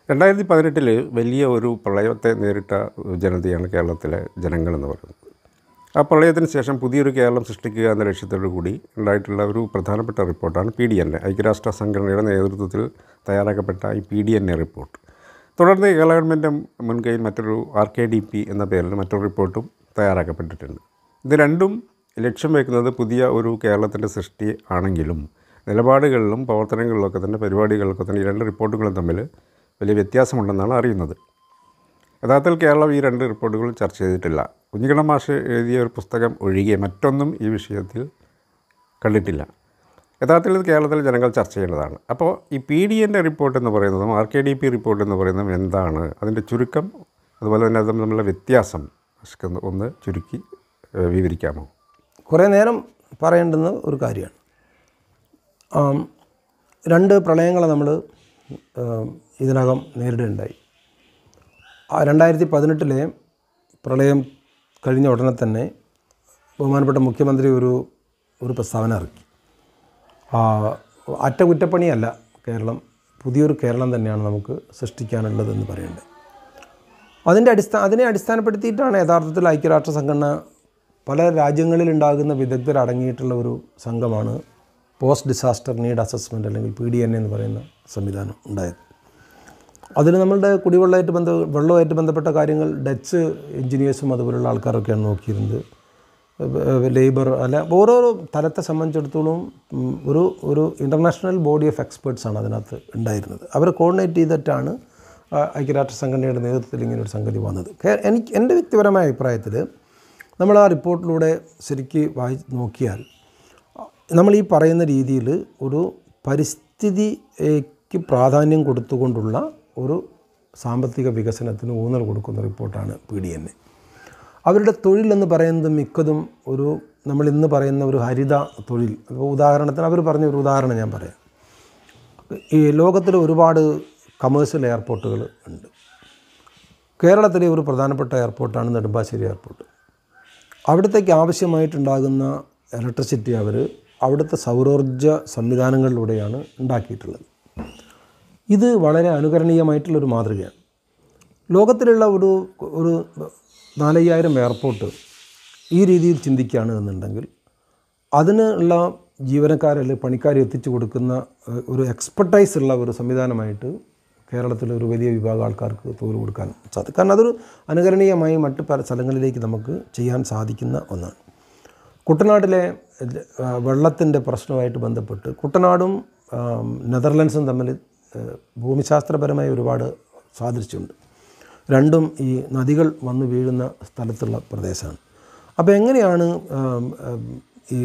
രണ്ടായിരത്തി പതിനെട്ടിൽ വലിയ ഒരു പ്രളയത്തെ നേരിട്ട ജനതയാണ് കേരളത്തിലെ ജനങ്ങളെന്ന് പറയുന്നത് ആ പ്രളയത്തിന് ശേഷം പുതിയൊരു കേരളം സൃഷ്ടിക്കുക എന്ന ലക്ഷ്യത്തോടു കൂടി ഉണ്ടായിട്ടുള്ള ഒരു പ്രധാനപ്പെട്ട റിപ്പോർട്ടാണ് പി ഡി എൻ എ ഐക്യരാഷ്ട്ര സംഘടനയുടെ നേതൃത്വത്തിൽ തയ്യാറാക്കപ്പെട്ട ഈ P D N A report തുടർന്ന് കേരള ഗവൺമെൻറ് മുൻകൈയിൽ മറ്റൊരു ആർ കെ ഡി പി എന്ന പേരിൽ മറ്റൊരു റിപ്പോർട്ടും തയ്യാറാക്കപ്പെട്ടിട്ടുണ്ട് ഇത് രണ്ടും ലക്ഷ്യം വയ്ക്കുന്നത് പുതിയ ഒരു കേരളത്തിൻ്റെ സൃഷ്ടി ആണെങ്കിലും നിലപാടുകളിലും പ്രവർത്തനങ്ങളിലൊക്കെ തന്നെ പരിപാടികളിലൊക്കെ തന്നെ ഈ രണ്ട് റിപ്പോർട്ടുകളും തമ്മിൽ വലിയ വ്യത്യാസമുണ്ടെന്നാണ് അറിയുന്നത് യഥാർത്ഥത്തിൽ കേരളം ഈ രണ്ട് റിപ്പോർട്ടുകൾ ചർച്ച ചെയ്തിട്ടില്ല കുഞ്ഞിക്കണ്ണ മാഷ് എഴുതിയ ഒരു പുസ്തകം ഒഴികെ മറ്റൊന്നും ഈ വിഷയത്തിൽ കണ്ടിട്ടില്ല യഥാർത്ഥത്തിൽ ഇത് കേരളത്തിലെ ജനങ്ങൾ ചർച്ച ചെയ്യേണ്ടതാണ് അപ്പോൾ ഈ പി ഡി എൻ്റെ റിപ്പോർട്ട് എന്ന് പറയുന്നതും R K D P report എന്ന് പറയുന്നതും എന്താണ് അതിൻ്റെ ചുരുക്കം അതുപോലെ തന്നെ അത് തമ്മിലുള്ള വ്യത്യാസം മാഷ്ക്ക് ഒന്ന് ചുരുക്കി ഏഹ്, വിവരിക്കാമോ കുറേ നേരം പറയേണ്ടുന്ന ഒരു കാര്യമാണ് ആം, രണ്ട് പ്രളയങ്ങളെ നമ്മൾ ഇതിനകം നേരിടുകയുണ്ടായി ആ രണ്ടായിരത്തി പതിനെട്ടിലെ പ്രളയം കഴിഞ്ഞ ഉടനെ തന്നെ ബഹുമാനപ്പെട്ട മുഖ്യമന്ത്രി ഒരു ഒരു പ്രസ്താവന ഇറക്കി ആ, അറ്റകുറ്റപ്പണിയല്ല കേരളം പുതിയൊരു കേരളം തന്നെയാണ് നമുക്ക് സൃഷ്ടിക്കാനുള്ളതെന്ന് പറയുന്നത് അതിൻ്റെ അടിസ്ഥാന അതിനെ അടിസ്ഥാനപ്പെടുത്തിയിട്ടാണ് യഥാർത്ഥത്തിൽ ഐക്യരാഷ്ട്ര സംഘടന പല രാജ്യങ്ങളിൽ ഉണ്ടാകുന്ന വിദഗ്ധരടങ്ങിയിട്ടുള്ള ഒരു സംഘമാണ് പോസ്റ്റ് ഡിസാസ്റ്റർ നീഡ് അസസ്മെൻറ്റ് അല്ലെങ്കിൽ പി ഡി എൻ എന്ന് പറയുന്ന സംവിധാനം ഉണ്ടായത് അതിൽ നമ്മളുടെ കുടിവെള്ളമായിട്ട് ബന്ധ വെള്ളവുമായിട്ട് ബന്ധപ്പെട്ട കാര്യങ്ങൾ ഡച്ച് എഞ്ചിനീയേഴ്സും അതുപോലുള്ള ആൾക്കാരൊക്കെയാണ് നോക്കിയിരുന്നത് ലേബർ അല്ല ഓരോരോ തലത്തെ സംബന്ധിച്ചിടത്തോളം ഉം, ഒരു ഒരു ഇൻ്റർനാഷണൽ ബോഡി ഓഫ് എക്സ്പേർട്സാണ് അതിനകത്ത് ഉണ്ടായിരുന്നത് അവർ കോർഡിനേറ്റ് ചെയ്തിട്ടാണ് ആ, ഐക്യരാഷ്ട്ര സംഘടനയുടെ നേതൃത്വത്തിൽ ഇങ്ങനെ ഒരു സംഗതി വന്നത് കേ- എനിക്ക് എൻ്റെ വ്യക്തിപരമായ അഭിപ്രായത്തിൽ നമ്മൾ ആ റിപ്പോർട്ടിലൂടെ ശരിക്ക് വായി നോക്കിയാൽ നമ്മൾ ഈ പറയുന്ന രീതിയിൽ ഒരു പരിസ്ഥിതിക്ക് പ്രാധാന്യം കൊടുത്തുകൊണ്ടുള്ള ഒരു സാമ്പത്തിക വികസനത്തിന് ഊന്നൽ കൊടുക്കുന്ന റിപ്പോർട്ടാണ് പി ഡി എൻ എ അവരുടെ തൊഴിലെന്ന് പറയുന്നത് മിക്കതും ഒരു നമ്മൾ ഇന്ന് പറയുന്ന ഒരു ഹരിത തൊഴിൽ അപ്പോൾ ഉദാഹരണത്തിന് അവർ പറഞ്ഞ ഒരു ഉദാഹരണം ഞാൻ പറയാം ഈ ലോകത്തിൽ ഒരുപാട് കമേഴ്ഷ്യൽ എയർപോർട്ടുകൾ ഉണ്ട് കേരളത്തിലെ ഒരു പ്രധാനപ്പെട്ട എയർപോർട്ടാണ് നെടുമ്പാശ്ശേരി എയർപോർട്ട് അവിടത്തേക്ക് ആവശ്യമായിട്ടുണ്ടാകുന്ന ഇലക്ട്രിസിറ്റി അവർ അവിടുത്തെ സൗരോർജ സംവിധാനങ്ങളിലൂടെയാണ് ഉണ്ടാക്കിയിട്ടുള്ളത് ഇത് വളരെ അനുകരണീയമായിട്ടുള്ളൊരു മാതൃകയാണ് ലോകത്തിലുള്ള ഒരു ഒരു നാലയ്യായിരം എയർപോർട്ട് ഈ രീതിയിൽ ചിന്തിക്കുകയാണ് എന്നുണ്ടെങ്കിൽ അതിന് ഉള്ള ജീവനക്കാരെ പണിക്കാരെ എത്തിച്ചു കൊടുക്കുന്ന ഏഹ്, ഒരു എക്സ്പെർട്ടൈസ് ഉള്ള ഒരു സംവിധാനമായിട്ട് കേരളത്തിലെ ഒരു വലിയ വിഭാഗം ആൾക്കാർക്ക് തൊഴിൽ കൊടുക്കാൻ സാധിക്കും കാരണം അതൊരു അനുകരണീയമായി മറ്റ് പല സ്ഥലങ്ങളിലേക്ക് നമുക്ക് ചെയ്യാൻ സാധിക്കുന്ന ഒന്നാണ് കുട്ടനാട്ടിലെ ആ, വെള്ളത്തിൻ്റെ പ്രശ്നവുമായിട്ട് ബന്ധപ്പെട്ട് കുട്ടനാടും ആ, നെതർലൻഡ്സും തമ്മിൽ ആ, ഭൂമിശാസ്ത്രപരമായ ഒരുപാട് സാദൃശ്യമുണ്ട് രണ്ടും ഈ നദികൾ വന്നു വീഴുന്ന സ്ഥലത്തുള്ള പ്രദേശമാണ് അപ്പോൾ എങ്ങനെയാണ് ആ, ആ, ഈ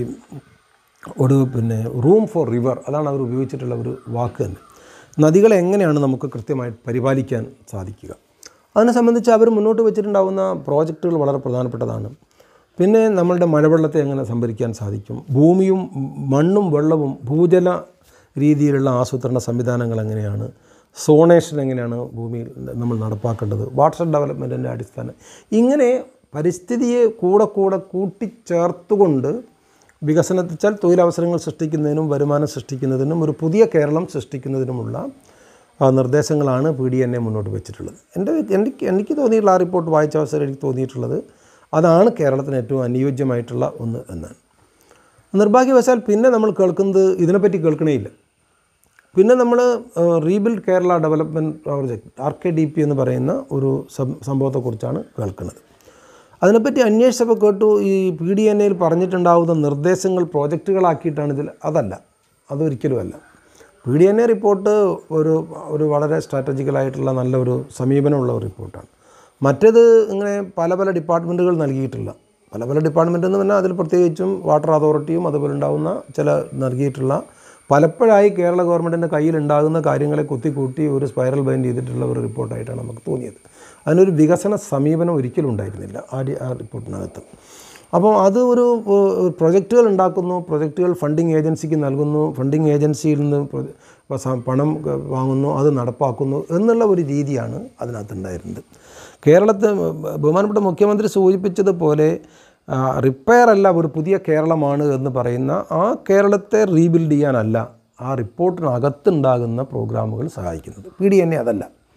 ഒരു പിന്നെ റൂം ഫോർ റിവർ അതാണ് അവർ ഉപയോഗിച്ചിട്ടുള്ള ഒരു വാക്ക് തന്നെ നദികളെ എങ്ങനെയാണ് നമുക്ക് കൃത്യമായിട്ട് പരിപാലിക്കാൻ സാധിക്കുക അതിനെ സംബന്ധിച്ച് അവർ മുന്നോട്ട് വെച്ചിട്ടുണ്ടാകുന്ന പ്രോജക്റ്റുകൾ വളരെ പ്രധാനപ്പെട്ടതാണ് പിന്നെ നമ്മളുടെ മഴവെള്ളത്തെ എങ്ങനെ സംഭരിക്കാൻ സാധിക്കും ഭൂമിയും മണ്ണും വെള്ളവും ഭൂജല രീതിയിലുള്ള ആസൂത്രണ സംവിധാനങ്ങൾ എങ്ങനെയാണ് സോണേഷൻ എങ്ങനെയാണ് ഭൂമിയിൽ നമ്മൾ നടപ്പാക്കേണ്ടത് വാട്ടർ ഡെവലപ്മെൻറ്റിൻ്റെ അടിസ്ഥാനം ഇങ്ങനെ പരിസ്ഥിതിയെ കൂടെ കൂടെ കൂട്ടിച്ചേർത്തുകൊണ്ട് വികസനത്തിച്ചാൽ തൊഴിലവസരങ്ങൾ സൃഷ്ടിക്കുന്നതിനും വരുമാനം സൃഷ്ടിക്കുന്നതിനും ഒരു പുതിയ കേരളം സൃഷ്ടിക്കുന്നതിനുമുള്ള ആ, നിർദ്ദേശങ്ങളാണ് പി ഡി എൻ എ മുന്നോട്ട് വെച്ചിട്ടുള്ളത് എൻ്റെ എനിക്ക് എനിക്ക് തോന്നിയിട്ടുള്ള ആ റിപ്പോർട്ട് വായിച്ച അവസരം എനിക്ക് തോന്നിയിട്ടുള്ളത് അതാണ് കേരളത്തിന് ഏറ്റവും അനുയോജ്യമായിട്ടുള്ള ഒന്ന് എന്നാണ് നിർഭാഗ്യവശാൽ പിന്നെ നമ്മൾ കേൾക്കുന്നത് ഇതിനെപ്പറ്റി കേൾക്കണേയില്ല പിന്നെ നമ്മൾ rebuild Kerala development project R K D P എന്ന് പറയുന്ന ഒരു സം സംഭവത്തെക്കുറിച്ചാണ് കേൾക്കുന്നത് അതിനെപ്പറ്റി അന്വേഷിച്ചപ്പോൾ കേട്ടു ഈ പി ഡി എൻ എയിൽ പറഞ്ഞിട്ടുണ്ടാവുന്ന നിർദ്ദേശങ്ങൾ പ്രോജക്റ്റുകളാക്കിയിട്ടാണ് ഇതിൽ അതല്ല അതൊരിക്കലുമല്ല P D N A report ഒരു ഒരു വളരെ സ്ട്രാറ്റജിക്കലായിട്ടുള്ള നല്ല ഒരു സമീപനമുള്ള ഒരു റിപ്പോർട്ടാണ് മറ്റേത് ഇങ്ങനെ പല പല ഡിപ്പാർട്ട്മെൻറ്റുകൾ നൽകിയിട്ടില്ല പല പല ഡിപ്പാർട്ട്മെൻറ്റ് എന്ന് പറഞ്ഞാൽ അതിൽ പ്രത്യേകിച്ചും വാട്ടർ അതോറിറ്റിയും അതുപോലെ ഉണ്ടാകുന്ന ചില നൽകിയിട്ടുള്ള പലപ്പോഴായി കേരള ഗവൺമെൻറ്റിൻ്റെ കയ്യിലുണ്ടാകുന്ന കാര്യങ്ങളെ കുത്തിക്കൂട്ടി ഒരു സ്പൈറൽ ബൈൻഡ് ചെയ്തിട്ടുള്ള ഒരു റിപ്പോർട്ടായിട്ടാണ് നമുക്ക് തോന്നിയത് അതിനൊരു വികസന സമീപനം ഒരിക്കലും ഉണ്ടായിരുന്നില്ല ആ ഡി- ആ റിപ്പോർട്ടിനകത്ത് അപ്പോൾ അത് ഒരു ഏഹ്, പ്രൊജക്റ്റുകൾ ഉണ്ടാക്കുന്നു പ്രൊജക്റ്റുകൾ ഫണ്ടിങ് ഏജൻസിക്ക് നൽകുന്നു ഫണ്ടിങ് ഏജൻസിയിൽ നിന്ന് പ്രൊ- പ- സ- പണം ക- വാങ്ങുന്നു അത് നടപ്പാക്കുന്നു എന്നുള്ള ഒരു രീതിയാണ് അതിനകത്തുണ്ടായിരുന്നത് കേരളത്തെ ബഹുമാനപ്പെട്ട മുഖ്യമന്ത്രി സൂചിപ്പിച്ചതുപോലെ റിപ്പയർ അല്ല ഒരു പുതിയ കേരളമാണ് എന്ന് പറയുന്ന ആ കേരളത്തെ റീബിൽഡ് ചെയ്യാനല്ല ആ റിപ്പോർട്ടിനകത്തുണ്ടാകുന്ന പ്രോഗ്രാമുകൾ സഹായിക്കുന്നത് പി ഡി എന്നെ അതല്ല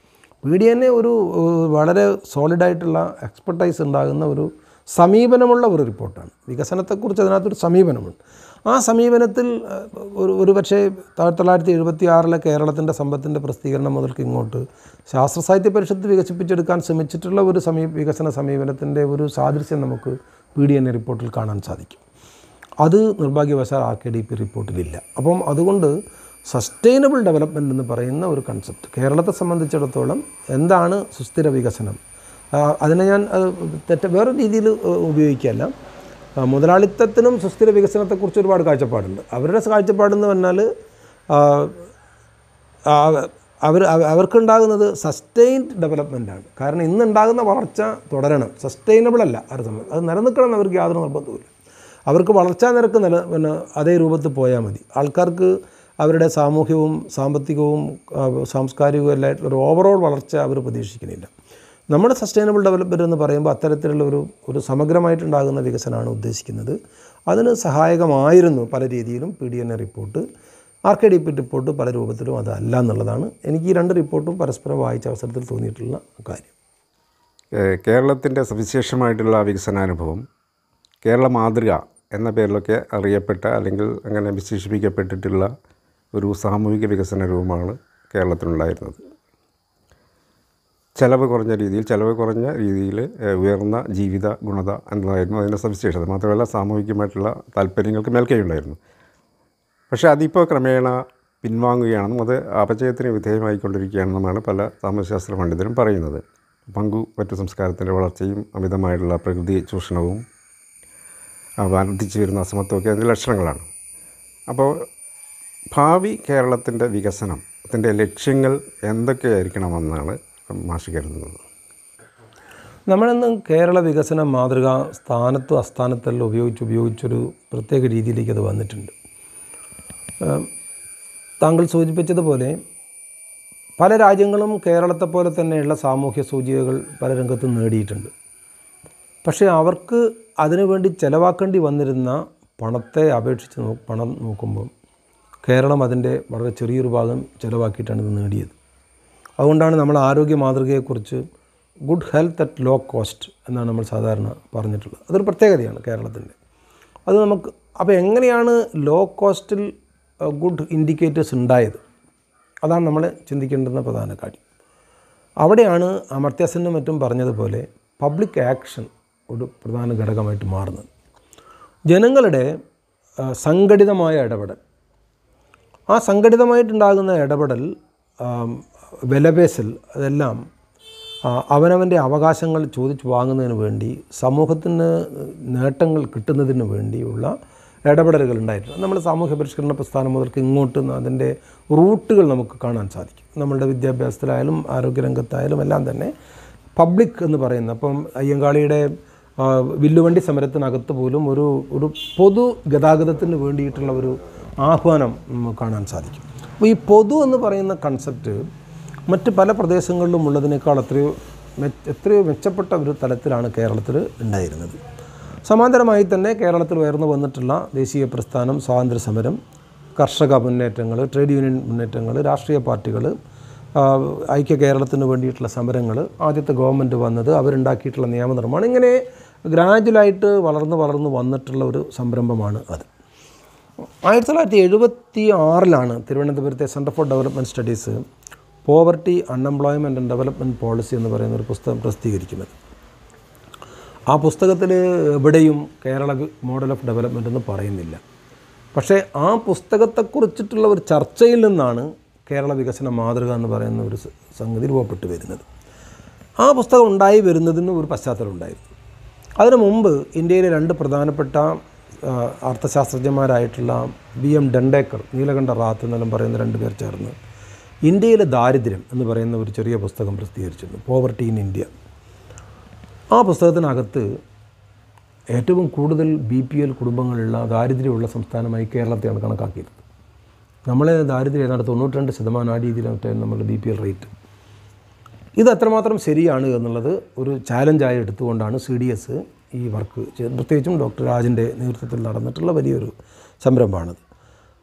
പി ഡി എന്നെ ഒരു ഏഹ്, വളരെ സോളിഡായിട്ടുള്ള എക്സ്പെർട്ടൈസ് ഉണ്ടാകുന്ന ഒരു സമീപനമുള്ള ഒരു റിപ്പോർട്ടാണ് വികസനത്തെക്കുറിച്ച് അതിനകത്തൊരു സമീപനമുണ്ട് ആ സമീപനത്തിൽ ഏഹ്, ഒരു ഒരു പക്ഷേ ആയിരത്തി തൊള്ളായിരത്തി എഴുപത്തി ആറിലെ കേരളത്തിൻ്റെ സമ്പത്തിൻ്റെ പ്രസിദ്ധീകരണം മുതൽക്ക് ഇങ്ങോട്ട് ശാസ്ത്ര സാഹിത്യ പരിഷത്ത് വികസിപ്പിച്ചെടുക്കാൻ ശ്രമിച്ചിട്ടുള്ള ഒരു സമീ വികസന സമീപനത്തിൻ്റെ ഒരു സാദൃശ്യം നമുക്ക് പി ഡി എൻ എ റിപ്പോർട്ടിൽ കാണാൻ സാധിക്കും അത് നിർഭാഗ്യവശാൽ ആർ കെ ഡി പി റിപ്പോർട്ടിലില്ല അപ്പം അതുകൊണ്ട് സസ്റ്റൈനബിൾ ഡെവലപ്മെൻറ്റ് എന്ന് പറയുന്ന ഒരു കൺസെപ്റ്റ് കേരളത്തെ സംബന്ധിച്ചിടത്തോളം എന്താണ് സുസ്ഥിര വികസനം ആ, അതിനെ ഞാൻ അത് തെറ്റ വേറെ രീതിയിൽ ഉപയോഗിക്കുകയല്ല ആ, മുതലാളിത്തത്തിനും സുസ്ഥിര വികസനത്തെക്കുറിച്ച് ഒരുപാട് കാഴ്ചപ്പാടുണ്ട് അവരുടെ കാഴ്ചപ്പാടെന്ന് പറഞ്ഞാൽ ആ, ആ, അവർ അവ- അവർക്കുണ്ടാകുന്നത് സസ്റ്റെയിൻഡ് ഡെവലപ്മെൻറ്റാണ് കാരണം ഇന്നുണ്ടാകുന്ന വളർച്ച തുടരണം സസ്റ്റൈനബിൾ അല്ല അത് സംബന്ധം അത് നിലനിൽക്കണം എന്ന് അവർക്ക് യാതൊരു നിർബന്ധവുമില്ല അവർക്ക് വളർച്ചാ നിരക്ക് നില പിന്നെ അതേ രൂപത്തിൽ പോയാൽ മതി ആൾക്കാർക്ക് അവരുടെ സാമൂഹ്യവും സാമ്പത്തികവും ആ, സാംസ്കാരികവും എല്ലാം ആയിട്ടുള്ള ഒരു ഓവറോൾ വളർച്ച അവർ പ്രതീക്ഷിക്കുന്നില്ല നമ്മുടെ സസ്റ്റൈനബിൾ ഡെവലപ്മെൻറ്റ് എന്ന് പറയുമ്പോൾ അത്തരത്തിലുള്ള ഒരു ഒരു സമഗ്രമായിട്ടുണ്ടാകുന്ന വികസനമാണ് ഉദ്ദേശിക്കുന്നത് അതിന് സഹായകമായിരുന്നു പല രീതിയിലും P D N A report R K D P report പല രൂപത്തിലും അതല്ല എന്നുള്ളതാണ് എനിക്ക് ഈ രണ്ട് റിപ്പോർട്ടും പരസ്പരം വായിച്ച അവസരത്തിൽ തോന്നിയിട്ടുള്ള കാര്യം ഏഹ് കേരളത്തിൻ്റെ സവിശേഷമായിട്ടുള്ള വികസനാനുഭവം കേരള മാതൃക എന്ന പേരിലൊക്കെ അറിയപ്പെട്ട അല്ലെങ്കിൽ അങ്ങനെ വിശേഷിപ്പിക്കപ്പെട്ടിട്ടുള്ള ഒരു സാമൂഹിക വികസന രൂപമാണ് കേരളത്തിനുണ്ടായിരുന്നത് ചെലവ് കുറഞ്ഞ രീതിയിൽ ചെലവ് കുറഞ്ഞ രീതിയിൽ ഏഹ് ഉയർന്ന ജീവിത ഗുണത എന്നതായിരുന്നു അതിൻ്റെ സവിശേഷത മാത്രമല്ല സാമൂഹികമായിട്ടുള്ള താല്പര്യങ്ങൾക്ക് മേൽക്കൈയുണ്ടായിരുന്നു പക്ഷേ അതിപ്പോൾ ക്രമേണ പിൻവാങ്ങുകയാണെന്നും അത് അപചയത്തിന് വിധേയമായിക്കൊണ്ടിരിക്കുകയാണെന്നുമാണ് പല സാമൂഹ്യശാസ്ത്ര പണ്ഡിതരും പറയുന്നത് പങ്കു മറ്റു സംസ്കാരത്തിൻ്റെ വളർച്ചയും അമിതമായിട്ടുള്ള പ്രകൃതി ചൂഷണവും ആ, വർദ്ധിച്ചു വരുന്ന അസമത്വമൊക്കെ അതിൻ്റെ ലക്ഷണങ്ങളാണ് അപ്പോൾ ഭാവി കേരളത്തിൻ്റെ വികസനത്തിൻ്റെ ലക്ഷ്യങ്ങൾ എന്തൊക്കെയായിരിക്കണമെന്നാണ് മാഷി കരുതുന്നത് നമ്മളിന്ന് കേരള വികസന മാതൃക സ്ഥാനത്തും അസ്ഥാനത്തെല്ലാം ഉപയോഗിച്ച് ഉപയോഗിച്ചൊരു പ്രത്യേക രീതിയിലേക്ക് അത് വന്നിട്ടുണ്ട് ഏം, താങ്കൾ സൂചിപ്പിച്ചതുപോലെ പല രാജ്യങ്ങളും കേരളത്തെ പോലെ തന്നെയുള്ള സാമൂഹ്യ സൂചികകൾ പല രംഗത്തും നേടിയിട്ടുണ്ട് പക്ഷേ അവർക്ക് അതിനുവേണ്ടി ചിലവാക്കേണ്ടി വന്നിരുന്ന പണത്തെ അപേക്ഷിച്ച് നോ പണം നോക്കുമ്പോൾ കേരളം അതിൻ്റെ വളരെ ചെറിയൊരു ഭാഗം ചിലവാക്കിയിട്ടാണ് ഇത് നേടിയത് അതുകൊണ്ടാണ് നമ്മൾ ആരോഗ്യ മാതൃകയെക്കുറിച്ച് good health at low cost എന്നാണ് നമ്മൾ സാധാരണ പറഞ്ഞിട്ടുള്ളത് അതൊരു പ്രത്യേകതയാണ് കേരളത്തിൻ്റെ അത് നമുക്ക് അപ്പോൾ എങ്ങനെയാണ് ലോ കോസ്റ്റിൽ ഗുഡ് ഇൻഡിക്കേറ്റേഴ്സ് ഉണ്ടായത് അതാണ് നമ്മൾ ചിന്തിക്കേണ്ടുന്ന പ്രധാന കാര്യം അവിടെയാണ് അമർത്യാസനും മറ്റും പറഞ്ഞതുപോലെ പബ്ലിക് ആക്ഷൻ ഒരു പ്രധാന ഘടകമായിട്ട് മാറുന്നത് ജനങ്ങളുടെ ആ, സംഘടിതമായ ഇടപെടൽ ആ സംഘടിതമായിട്ടുണ്ടാകുന്ന ഇടപെടൽ ആം, വിലപേശൽ അതെല്ലാം ആ, അവനവൻ്റെ അവകാശങ്ങൾ ചോദിച്ചു വാങ്ങുന്നതിന് വേണ്ടി സമൂഹത്തിന് നേട്ടങ്ങൾ കിട്ടുന്നതിന് വേണ്ടിയുള്ള ഇടപെടലുകൾ ഉണ്ടായിട്ടുണ്ട് നമ്മൾ സാമൂഹ്യ പരിഷ്കരണ പ്രസ്ഥാനം മുതൽക്ക് ഇങ്ങോട്ട് അതിൻ്റെ റൂട്ടുകൾ നമുക്ക് കാണാൻ സാധിക്കും നമ്മളുടെ വിദ്യാഭ്യാസത്തിലായാലും ആരോഗ്യരംഗത്തായാലും എല്ലാം തന്നെ പബ്ലിക് എന്ന് പറയുന്ന അപ്പം അയ്യങ്കാളിയുടെ ആ, വില്ലുവണ്ടി സമരത്തിനകത്ത് പോലും ഒരു ഒരു പൊതു ഗതാഗതത്തിന് വേണ്ടിയിട്ടുള്ള ഒരു ആഹ്വാനം നമുക്ക് കാണാൻ സാധിക്കും അപ്പോൾ ഈ പൊതു എന്ന് പറയുന്ന കൺസെപ്റ്റ് മറ്റ് പല പ്രദേശങ്ങളിലും ഉള്ളതിനേക്കാൾ എത്രയോ മെ- എത്രയോ മെച്ചപ്പെട്ട ഒരു തലത്തിലാണ് കേരളത്തിൽ ഉണ്ടായിരുന്നത് സമാന്തരമായി തന്നെ കേരളത്തിൽ ഉയർന്നു വന്നിട്ടുള്ള ദേശീയ പ്രസ്ഥാനം സ്വാതന്ത്ര്യ സമരം കർഷക മുന്നേറ്റങ്ങൾ ട്രേഡ് യൂണിയൻ മുന്നേറ്റങ്ങൾ രാഷ്ട്രീയ പാർട്ടികൾ ആ, ഐക്യ കേരളത്തിന് വേണ്ടിയിട്ടുള്ള സമരങ്ങൾ ആദ്യത്തെ ഗവൺമെൻറ് വന്നത് അവരുണ്ടാക്കിയിട്ടുള്ള നിയമനിർമ്മാണം ഇങ്ങനെ ഗ്രാജുവലായിട്ട് വളർന്ന് വളർന്ന് വന്നിട്ടുള്ള ഒരു സംരംഭമാണ് അത് ആയിരത്തി തൊള്ളായിരത്തി എഴുപത്തി ആറിലാണ് തിരുവനന്തപുരത്തെ centre for development studies poverty unemployment and development policy എന്ന് പറയുന്ന ഒരു പുസ്തകം പ്രസിദ്ധീകരിക്കുന്നത് ആ പുസ്തകത്തിൽ എവിടെയും കേരള മോഡൽ ഓഫ് ഡെവലപ്മെൻ്റ് എന്ന് പറയുന്നില്ല പക്ഷേ ആ പുസ്തകത്തെക്കുറിച്ചിട്ടുള്ള ഒരു ചർച്ചയിൽ നിന്നാണ് കേരള വികസന മാതൃക എന്ന് പറയുന്ന ഒരു സ- സംഗതി രൂപപ്പെട്ടു വരുന്നത് ആ പുസ്തകം ഉണ്ടായി വരുന്നതിന് ഒരു പശ്ചാത്തലം ഉണ്ടായിരുന്നു അതിനു മുമ്പ് ഇന്ത്യയിലെ രണ്ട് പ്രധാനപ്പെട്ട ആ, അർത്ഥശാസ്ത്രജ്ഞന്മാരായിട്ടുള്ള ബി എം ഡണ്ടേക്കർ നീലകണ്ഠ റാത്ത് എന്നെല്ലാം പറയുന്ന രണ്ട് പേർ ചേർന്ന് ഇന്ത്യയിലെ ദാരിദ്ര്യം എന്ന് പറയുന്ന ഒരു ചെറിയ പുസ്തകം പ്രസിദ്ധീകരിച്ചിരുന്നു പോവർട്ടി ഇൻ ഇന്ത്യ ആ പുസ്തകത്തിനകത്ത് ഏറ്റവും കൂടുതൽ ബി പി എൽ കുടുംബങ്ങളുള്ള ദാരിദ്ര്യമുള്ള സംസ്ഥാനമായി കേരളത്തെയാണ് കണക്കാക്കിയത് നമ്മളെ ദാരിദ്ര്യം ഏതാണ്ട് തൊണ്ണൂറ്റി രണ്ട് ശതമാനം ആ രീതിയിലാണ് നമ്മുടെ ബി പി എൽ റേറ്റ് ഇത് എത്രമാത്രം ശരിയാണ് എന്നുള്ളത് ഒരു ചാലഞ്ചായി എടുത്തുകൊണ്ടാണ് സി ഡി എസ് ഈ വർക്ക് ചെയ്ത് പ്രത്യേകിച്ചും ഡോക്ടർ രാജിൻ്റെ നേതൃത്വത്തിൽ നടന്നിട്ടുള്ള വലിയൊരു സംരംഭമാണത്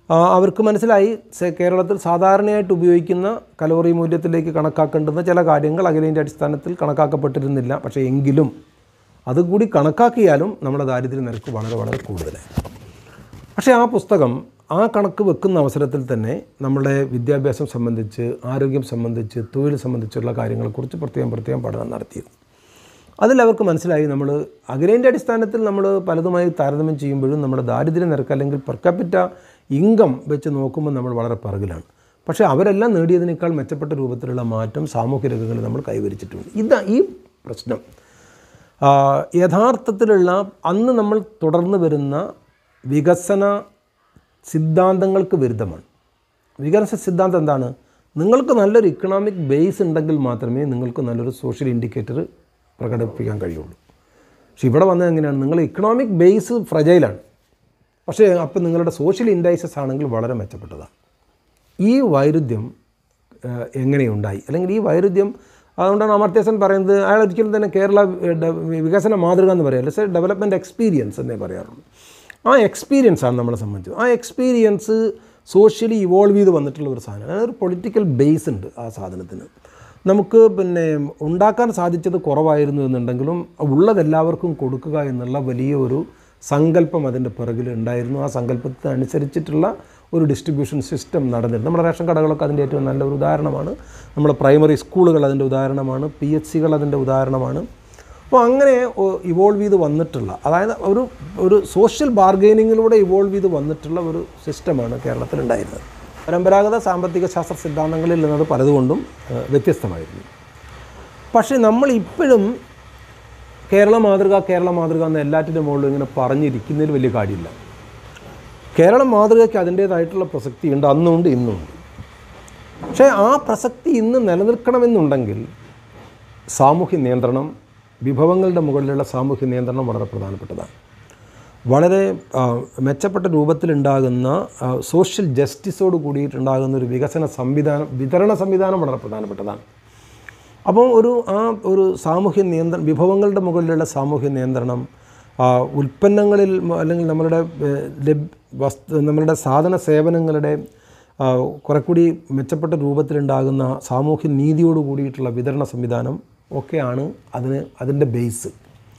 ആ, അവർക്ക് മനസ്സിലായി സെ- കേരളത്തിൽ സാധാരണയായിട്ട് ഉപയോഗിക്കുന്ന കലോറി മൂല്യത്തിലേക്ക് കണക്കാക്കേണ്ടുന്ന ചില കാര്യങ്ങൾ അഖിലേന്ത്യ അടിസ്ഥാനത്തിൽ കണക്കാക്കപ്പെട്ടിരുന്നില്ല പക്ഷേ എങ്കിലും അതുകൂടി കണക്കാക്കിയാലും നമ്മുടെ ദാരിദ്ര്യ നിരക്ക് വളരെ വളരെ കൂടുതലായി പക്ഷേ ആ പുസ്തകം ആ കണക്ക് വെക്കുന്ന അവസരത്തിൽ തന്നെ നമ്മുടെ വിദ്യാഭ്യാസം സംബന്ധിച്ച് ആരോഗ്യം സംബന്ധിച്ച് തൊഴിൽ സംബന്ധിച്ചുള്ള കാര്യങ്ങളെക്കുറിച്ച് പ്രത്യേകം പ്രത്യേകം പഠനം നടത്തിയിരുന്നു അതിൽ അവർക്ക് മനസ്സിലായി നമ്മൾ അഖിലേന്ത്യ അടിസ്ഥാനത്തിൽ നമ്മൾ പലതുമായി താരതമ്യം ചെയ്യുമ്പോഴും നമ്മുടെ ദാരിദ്ര്യ നിരക്ക് അല്ലെങ്കിൽ പെർ ക്യാപിറ്റ ഇൻകം വെച്ച് നോക്കുമ്പോൾ നമ്മൾ വളരെ പിറകിലാണ് പക്ഷേ അവരെല്ലാം നേടിയതിനേക്കാൾ മെച്ചപ്പെട്ട രൂപത്തിലുള്ള മാറ്റം സാമൂഹ്യ രംഗങ്ങളിൽ നമ്മൾ കൈവരിച്ചിട്ടുണ്ട് ഇതാ ഈ പ്രശ്നം ആ, യഥാർത്ഥത്തിലുള്ള അന്ന് നമ്മൾ തുടർന്ന് വരുന്ന വികസന സിദ്ധാന്തങ്ങൾക്ക് വിരുദ്ധമാണ് വികസന സിദ്ധാന്തം എന്താണ് നിങ്ങൾക്ക് നല്ലൊരു ഇക്കണോമിക് ബേസ് ഉണ്ടെങ്കിൽ മാത്രമേ നിങ്ങൾക്ക് നല്ലൊരു സോഷ്യൽ ഇൻഡിക്കേറ്റർ പ്രകടിപ്പിക്കാൻ കഴിയുള്ളൂ പക്ഷെ ഇവിടെ വന്നത് എങ്ങനെയാണ് നിങ്ങൾ ഇക്കണോമിക് ബേസ് ഫ്രജൈലാണ് പക്ഷേ അപ്പം നിങ്ങളുടെ സോഷ്യൽ ഇൻഡൈസസ് ആണെങ്കിൽ വളരെ മെച്ചപ്പെട്ടതാണ് ഈ വൈരുദ്ധ്യം ഏഹ്, എങ്ങനെയുണ്ടായി അല്ലെങ്കിൽ ഈ വൈരുദ്ധ്യം അതുകൊണ്ടാണ് അമർത്യാസൻ പറയുന്നത് അയാൾ ഒരിക്കലും തന്നെ കേരള ഏഹ്, ഡ- വികസന മാതൃക എന്ന് പറയാറില്ല സർ ഡെവലപ്മെൻറ്റ് എക്സ്പീരിയൻസ് എന്നേ പറയാറുള്ളൂ ആ എക്സ്പീരിയൻസ് ആണ് നമ്മളെ സംബന്ധിച്ചത് ആ എക്സ്പീരിയൻസ് സോഷ്യലി ഇവോൾവ് ചെയ്ത് വന്നിട്ടുള്ള ഒരു സാധനമാണ് അതൊരു പൊളിറ്റിക്കൽ ബേസ് ഉണ്ട് ആ സാധനത്തിന് നമുക്ക് പിന്നെ ഉണ്ടാക്കാൻ സാധിച്ചത് കുറവായിരുന്നു എന്നുണ്ടെങ്കിലും ഉള്ളതെല്ലാവർക്കും കൊടുക്കുക എന്നുള്ള വലിയ ഒരു സങ്കല്പം അതിൻ്റെ പിറകിൽ ഉണ്ടായിരുന്നു ആ സങ്കല്പത്തിന് അനുസരിച്ചിട്ടുള്ള ഒരു ഡിസ്ട്രിബ്യൂഷൻ സിസ്റ്റം നടന്നിരുന്നു നമ്മുടെ റേഷൻ കടകളൊക്കെ അതിൻ്റെ ഏറ്റവും നല്ല ഒരു ഉദാഹരണമാണ് നമ്മുടെ പ്രൈമറി സ്കൂളുകൾ അതിൻ്റെ ഉദാഹരണമാണ് പി എച്ച് സികൾ അതിൻ്റെ ഉദാഹരണമാണ് അപ്പോൾ അങ്ങനെ ഇവോൾവ് ചെയ്ത് വന്നിട്ടുള്ള അതായത് ഒരു ഒരു സോഷ്യൽ ബാർഗെയിനിങ്ങിലൂടെ ഇവോൾവ് ചെയ്ത് വന്നിട്ടുള്ള ഒരു സിസ്റ്റമാണ് കേരളത്തിലുണ്ടായിരുന്നത് പരമ്പരാഗത സാമ്പത്തിക ശാസ്ത്ര സിദ്ധാന്തങ്ങളിൽ നിന്നത് പലതുകൊണ്ടും ഏഹ്, വ്യത്യസ്തമായിരുന്നു പക്ഷേ നമ്മൾ ഇപ്പോഴും കേരള മാതൃക കേരള മാതൃക എന്ന എല്ലാറ്റിൻ്റെ മുകളിലും ഇങ്ങനെ പറഞ്ഞിരിക്കുന്നതിൽ വലിയ കാര്യമില്ല കേരള മാതൃകയ്ക്ക് അതിൻ്റേതായിട്ടുള്ള പ്രസക്തിയുണ്ട് അന്നുണ്ട് ഇന്നുണ്ട് പക്ഷേ ആ പ്രസക്തി ഇന്ന് നിലനിൽക്കണമെന്നുണ്ടെങ്കിൽ സാമൂഹ്യ നിയന്ത്രണം വിഭവങ്ങളുടെ മുകളിലുള്ള സാമൂഹ്യ നിയന്ത്രണം വളരെ പ്രധാനപ്പെട്ടതാണ് വളരെ ആ, മെച്ചപ്പെട്ട രൂപത്തിലുണ്ടാകുന്ന ആ, സോഷ്യൽ ജസ്റ്റിസോട് കൂടിയിട്ടുണ്ടാകുന്ന ഒരു വികസന സംവിധാനം വിതരണ സംവിധാനം വളരെ പ്രധാനപ്പെട്ടതാണ് അപ്പോൾ ഒരു ആ ഒരു സാമൂഹ്യ നിയന്ത്രണം വിഭവങ്ങളുടെ മുകളിലുള്ള സാമൂഹ്യ നിയന്ത്രണം ആ, ഉൽപ്പന്നങ്ങളിൽ മ- അല്ലെങ്കിൽ നമ്മളുടെ ഏഹ്, ലഭ് വസ്തു നമ്മളുടെ സാധന സേവനങ്ങളുടെ ആ, കുറെ കൂടി മെച്ചപ്പെട്ട രൂപത്തിലുണ്ടാകുന്ന സാമൂഹ്യ നീതിയോട് കൂടിയിട്ടുള്ള വിതരണ സംവിധാനം ഒക്കെയാണ് അതിന് അതിൻ്റെ ബേസ്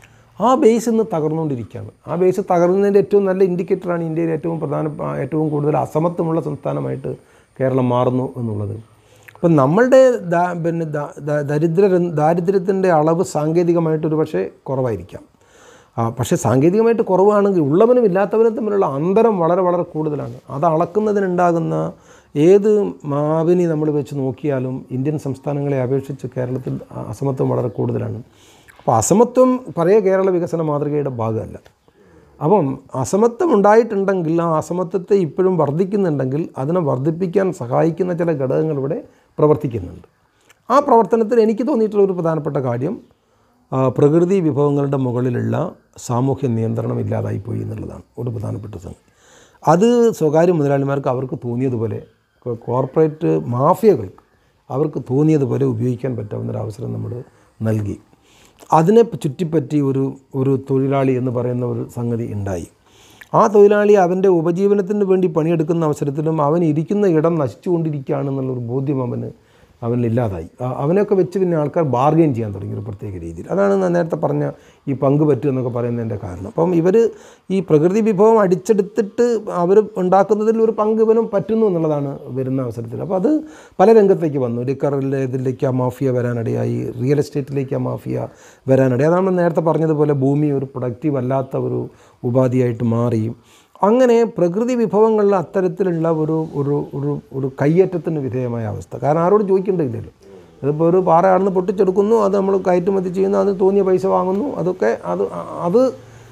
ആ ബേസ് ഇന്ന് തകർന്നുകൊണ്ടിരിക്കുകയാണ് ആ ബേസ് തകർന്നതിൻ്റെ ഏറ്റവും നല്ല ഇൻഡിക്കേറ്ററാണ് ഇന്ത്യയിൽ ഏറ്റവും പ്രധാന ഏറ്റവും കൂടുതൽ അസമത്വമുള്ള സംസ്ഥാനമായിട്ട് കേരളം മാറുന്നു എന്നുള്ളത് അപ്പം നമ്മളുടെ ദാ- പിന്നെ ദാ- ദാ- ദരിദ്ര ദാരിദ്ര്യത്തിൻ്റെ അളവ് സാങ്കേതികമായിട്ടൊരു പക്ഷേ കുറവായിരിക്കാം ആ, പക്ഷേ സാങ്കേതികമായിട്ട് കുറവാണെങ്കിൽ ഉള്ളവനും ഇല്ലാത്തവനും തമ്മിലുള്ള അന്തരം വളരെ വളരെ കൂടുതലാണ് അത് അളക്കുന്നതിനുണ്ടാകുന്ന ഏത് മാവിനി നമ്മൾ വെച്ച് നോക്കിയാലും ഇന്ത്യൻ സംസ്ഥാനങ്ങളെ അപേക്ഷിച്ച് കേരളത്തിൽ അ- അസമത്വം വളരെ കൂടുതലാണ് അപ്പോൾ അസമത്വം പഴയ കേരള വികസന മാതൃകയുടെ ഭാഗമല്ല അപ്പം അസമത്വം ഉണ്ടായിട്ടുണ്ടെങ്കിൽ ആ അസമത്വത്തെ ഇപ്പോഴും വർദ്ധിക്കുന്നുണ്ടെങ്കിൽ അതിനെ വർദ്ധിപ്പിക്കാൻ സഹായിക്കുന്ന ചില ഘടകങ്ങൾ ഇവിടെ പ്രവർത്തിക്കുന്നുണ്ട് ആ പ്രവർത്തനത്തിൽ എനിക്ക് തോന്നിയിട്ടുള്ള ഒരു പ്രധാനപ്പെട്ട കാര്യം ആ, പ്രകൃതി വിഭവങ്ങളുടെ മുകളിലുള്ള സാമൂഹ്യ നിയന്ത്രണം ഇല്ലാതായിപ്പോയി എന്നുള്ളതാണ് ഒരു പ്രധാനപ്പെട്ട സംഗതി അത് സ്വകാര്യ മുതലാളിമാർക്ക് അവർക്ക് തോന്നിയതുപോലെ കോ- കോർപ്പറേറ്റ് മാഫിയകൾക്ക് അവർക്ക് തോന്നിയതുപോലെ ഉപയോഗിക്കാൻ പറ്റാവുന്ന ഒരു അവസരം നമ്മൾ നൽകി അതിനെ ചുറ്റിപ്പറ്റി ഒരു ഒരു തൊഴിലാളി എന്ന് പറയുന്ന ഒരു സംഗതി ഉണ്ടായി ആ തൊഴിലാളി അവൻ്റെ ഉപജീവനത്തിന് വേണ്ടി പണിയെടുക്കുന്ന അവസരത്തിലും അവൻ ഇരിക്കുന്ന ഇടം നശിച്ചുകൊണ്ടിരിക്കുകയാണെന്നുള്ളൊരു ബോധ്യം അവന് അവനില്ലാതായി ആ- അവനെയൊക്കെ വെച്ച് പിന്നെ ആൾക്കാർ ബാർഗെയിൻ ചെയ്യാൻ തുടങ്ങി ഒരു പ്രത്യേക രീതിയിൽ അതാണ് ഞാൻ നേരത്തെ പറഞ്ഞ ഈ പങ്ക് പറ്റുക എന്നൊക്കെ പറയുന്നതിൻ്റെ കാരണം അപ്പം ഇവർ ഈ പ്രകൃതി വിഭവം അടിച്ചെടുത്തിട്ട് അവർ ഉണ്ടാക്കുന്നതിൽ ഒരു പങ്ക് ഇവനും പറ്റുന്നു എന്നുള്ളതാണ് വരുന്ന അവസരത്തിൽ അപ്പോൾ അത് പല രംഗത്തേക്ക് വന്നു ലിക്കറിലെ ഇതിലേക്ക് ആ മാഫിയ വരാനിടയായി റിയൽ എസ്റ്റേറ്റിലേക്ക് ആ മാഫിയ വരാനിടയായി അതാണ് നേരത്തെ പറഞ്ഞതുപോലെ ഭൂമി ഒരു പ്രൊഡക്റ്റീവ് അല്ലാത്ത ഒരു ഉപാധിയായിട്ട് മാറി അങ്ങനെ പ്രകൃതി വിഭവങ്ങളിൽ അത്തരത്തിലുള്ള ഒരു ഒരു ഒരു ഒരു കയ്യേറ്റത്തിന് വിധേയമായ അവസ്ഥ കാരണം ആരോട് ചോദിക്കേണ്ടതില്ലല്ലോ ഇതിപ്പോൾ ഒരു പാറ ആടുന്ന് പൊട്ടിച്ചെടുക്കുന്നു അത് നമ്മൾ കയറ്റുമതി ചെയ്യുന്നു അതിന് തോന്നിയ പൈസ വാങ്ങുന്നു അതൊക്കെ അത് അത്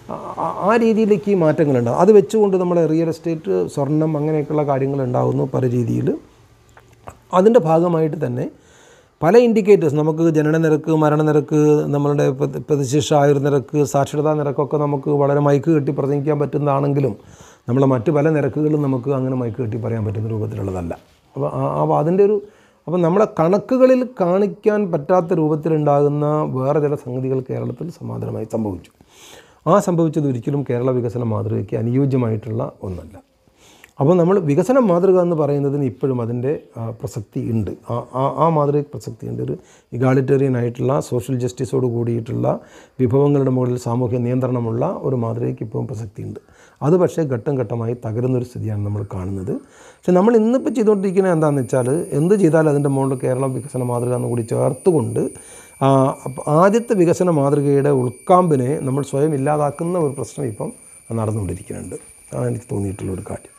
ആ- ആ രീതിയിലേക്ക് ഈ മാറ്റങ്ങളുണ്ട് അത് വെച്ചുകൊണ്ട് നമ്മുടെ റിയൽ എസ്റ്റേറ്റ് സ്വർണം അങ്ങനെയൊക്കെയുള്ള കാര്യങ്ങൾ ഉണ്ടാകുന്നു പല രീതിയിൽ അതിൻ്റെ ഭാഗമായിട്ട് തന്നെ പല ഇൻഡിക്കേറ്റേഴ്സ് നമുക്ക് ജനന നിരക്ക് മരണനിരക്ക് നമ്മളുടെ പ്രതി- പ്രതിശിക്ഷ ആയുർനിരക്ക് സാക്ഷരതാ നിരക്കൊക്കെ നമുക്ക് വളരെ മൈക്ക് കെട്ടി പ്രസംഗിക്കാൻ പറ്റുന്നതാണെങ്കിലും നമ്മളെ മറ്റ് പല നിരക്കുകളും നമുക്ക് അങ്ങനെ മൈക്ക് കെട്ടി പറയാൻ പറ്റുന്ന രൂപത്തിലുള്ളതല്ല അപ്പോൾ ആ- അപ്പോൾ അതിൻ്റെ ഒരു അപ്പോൾ നമ്മളെ കണക്കുകളിൽ കാണിക്കാൻ പറ്റാത്ത രൂപത്തിലുണ്ടാകുന്ന വേറെ ചില സംഗതികൾ കേരളത്തിൽ സമാന്തരമായി സംഭവിച്ചു ആ സംഭവിച്ചത് ഒരിക്കലും കേരള വികസന മാതൃകയ്ക്ക് അനുയോജ്യമായിട്ടുള്ള ഒന്നല്ല അപ്പോൾ നമ്മൾ വികസന മാതൃക എന്ന് പറയുന്നതിന് ഇപ്പോഴും അതിൻ്റെ ആ, പ്രസക്തി ഉണ്ട് ആ ആ- ആ മാതൃക പ്രസക്തി ഉണ്ട് ഒരു ഇഗാളിറ്റേറിയൻ ആയിട്ടുള്ള സോഷ്യൽ ജസ്റ്റിസോട് കൂടിയിട്ടുള്ള വിഭവങ്ങളുടെ മുകളിൽ സാമൂഹ്യ നിയന്ത്രണമുള്ള ഒരു മാതൃകയ്ക്ക് ഇപ്പോഴും പ്രസക്തി ഉണ്ട് അത് പക്ഷേ ഘട്ടം ഘട്ടമായി തകരുന്നൊരു സ്ഥിതിയാണ് നമ്മൾ കാണുന്നത് പക്ഷേ നമ്മൾ ഇന്നിപ്പോൾ ചെയ്തുകൊണ്ടിരിക്കുന്നത് എന്താണെന്ന് വെച്ചാൽ എന്ത് ചെയ്താലും അതിൻ്റെ മുകളിൽ കേരളം വികസന മാതൃക എന്ന് കൂടി ചേർത്തുകൊണ്ട് ആ, അപ്പ- ആദ്യത്തെ വികസന മാതൃകയുടെ ഉൾക്കാമ്പിനെ നമ്മൾ സ്വയം ഇല്ലാതാക്കുന്ന ഒരു പ്രശ്നം ഇപ്പം നടന്നുകൊണ്ടിരിക്കുന്നുണ്ട് അതാണ് എനിക്ക് തോന്നിയിട്ടുള്ള ഒരു കാര്യം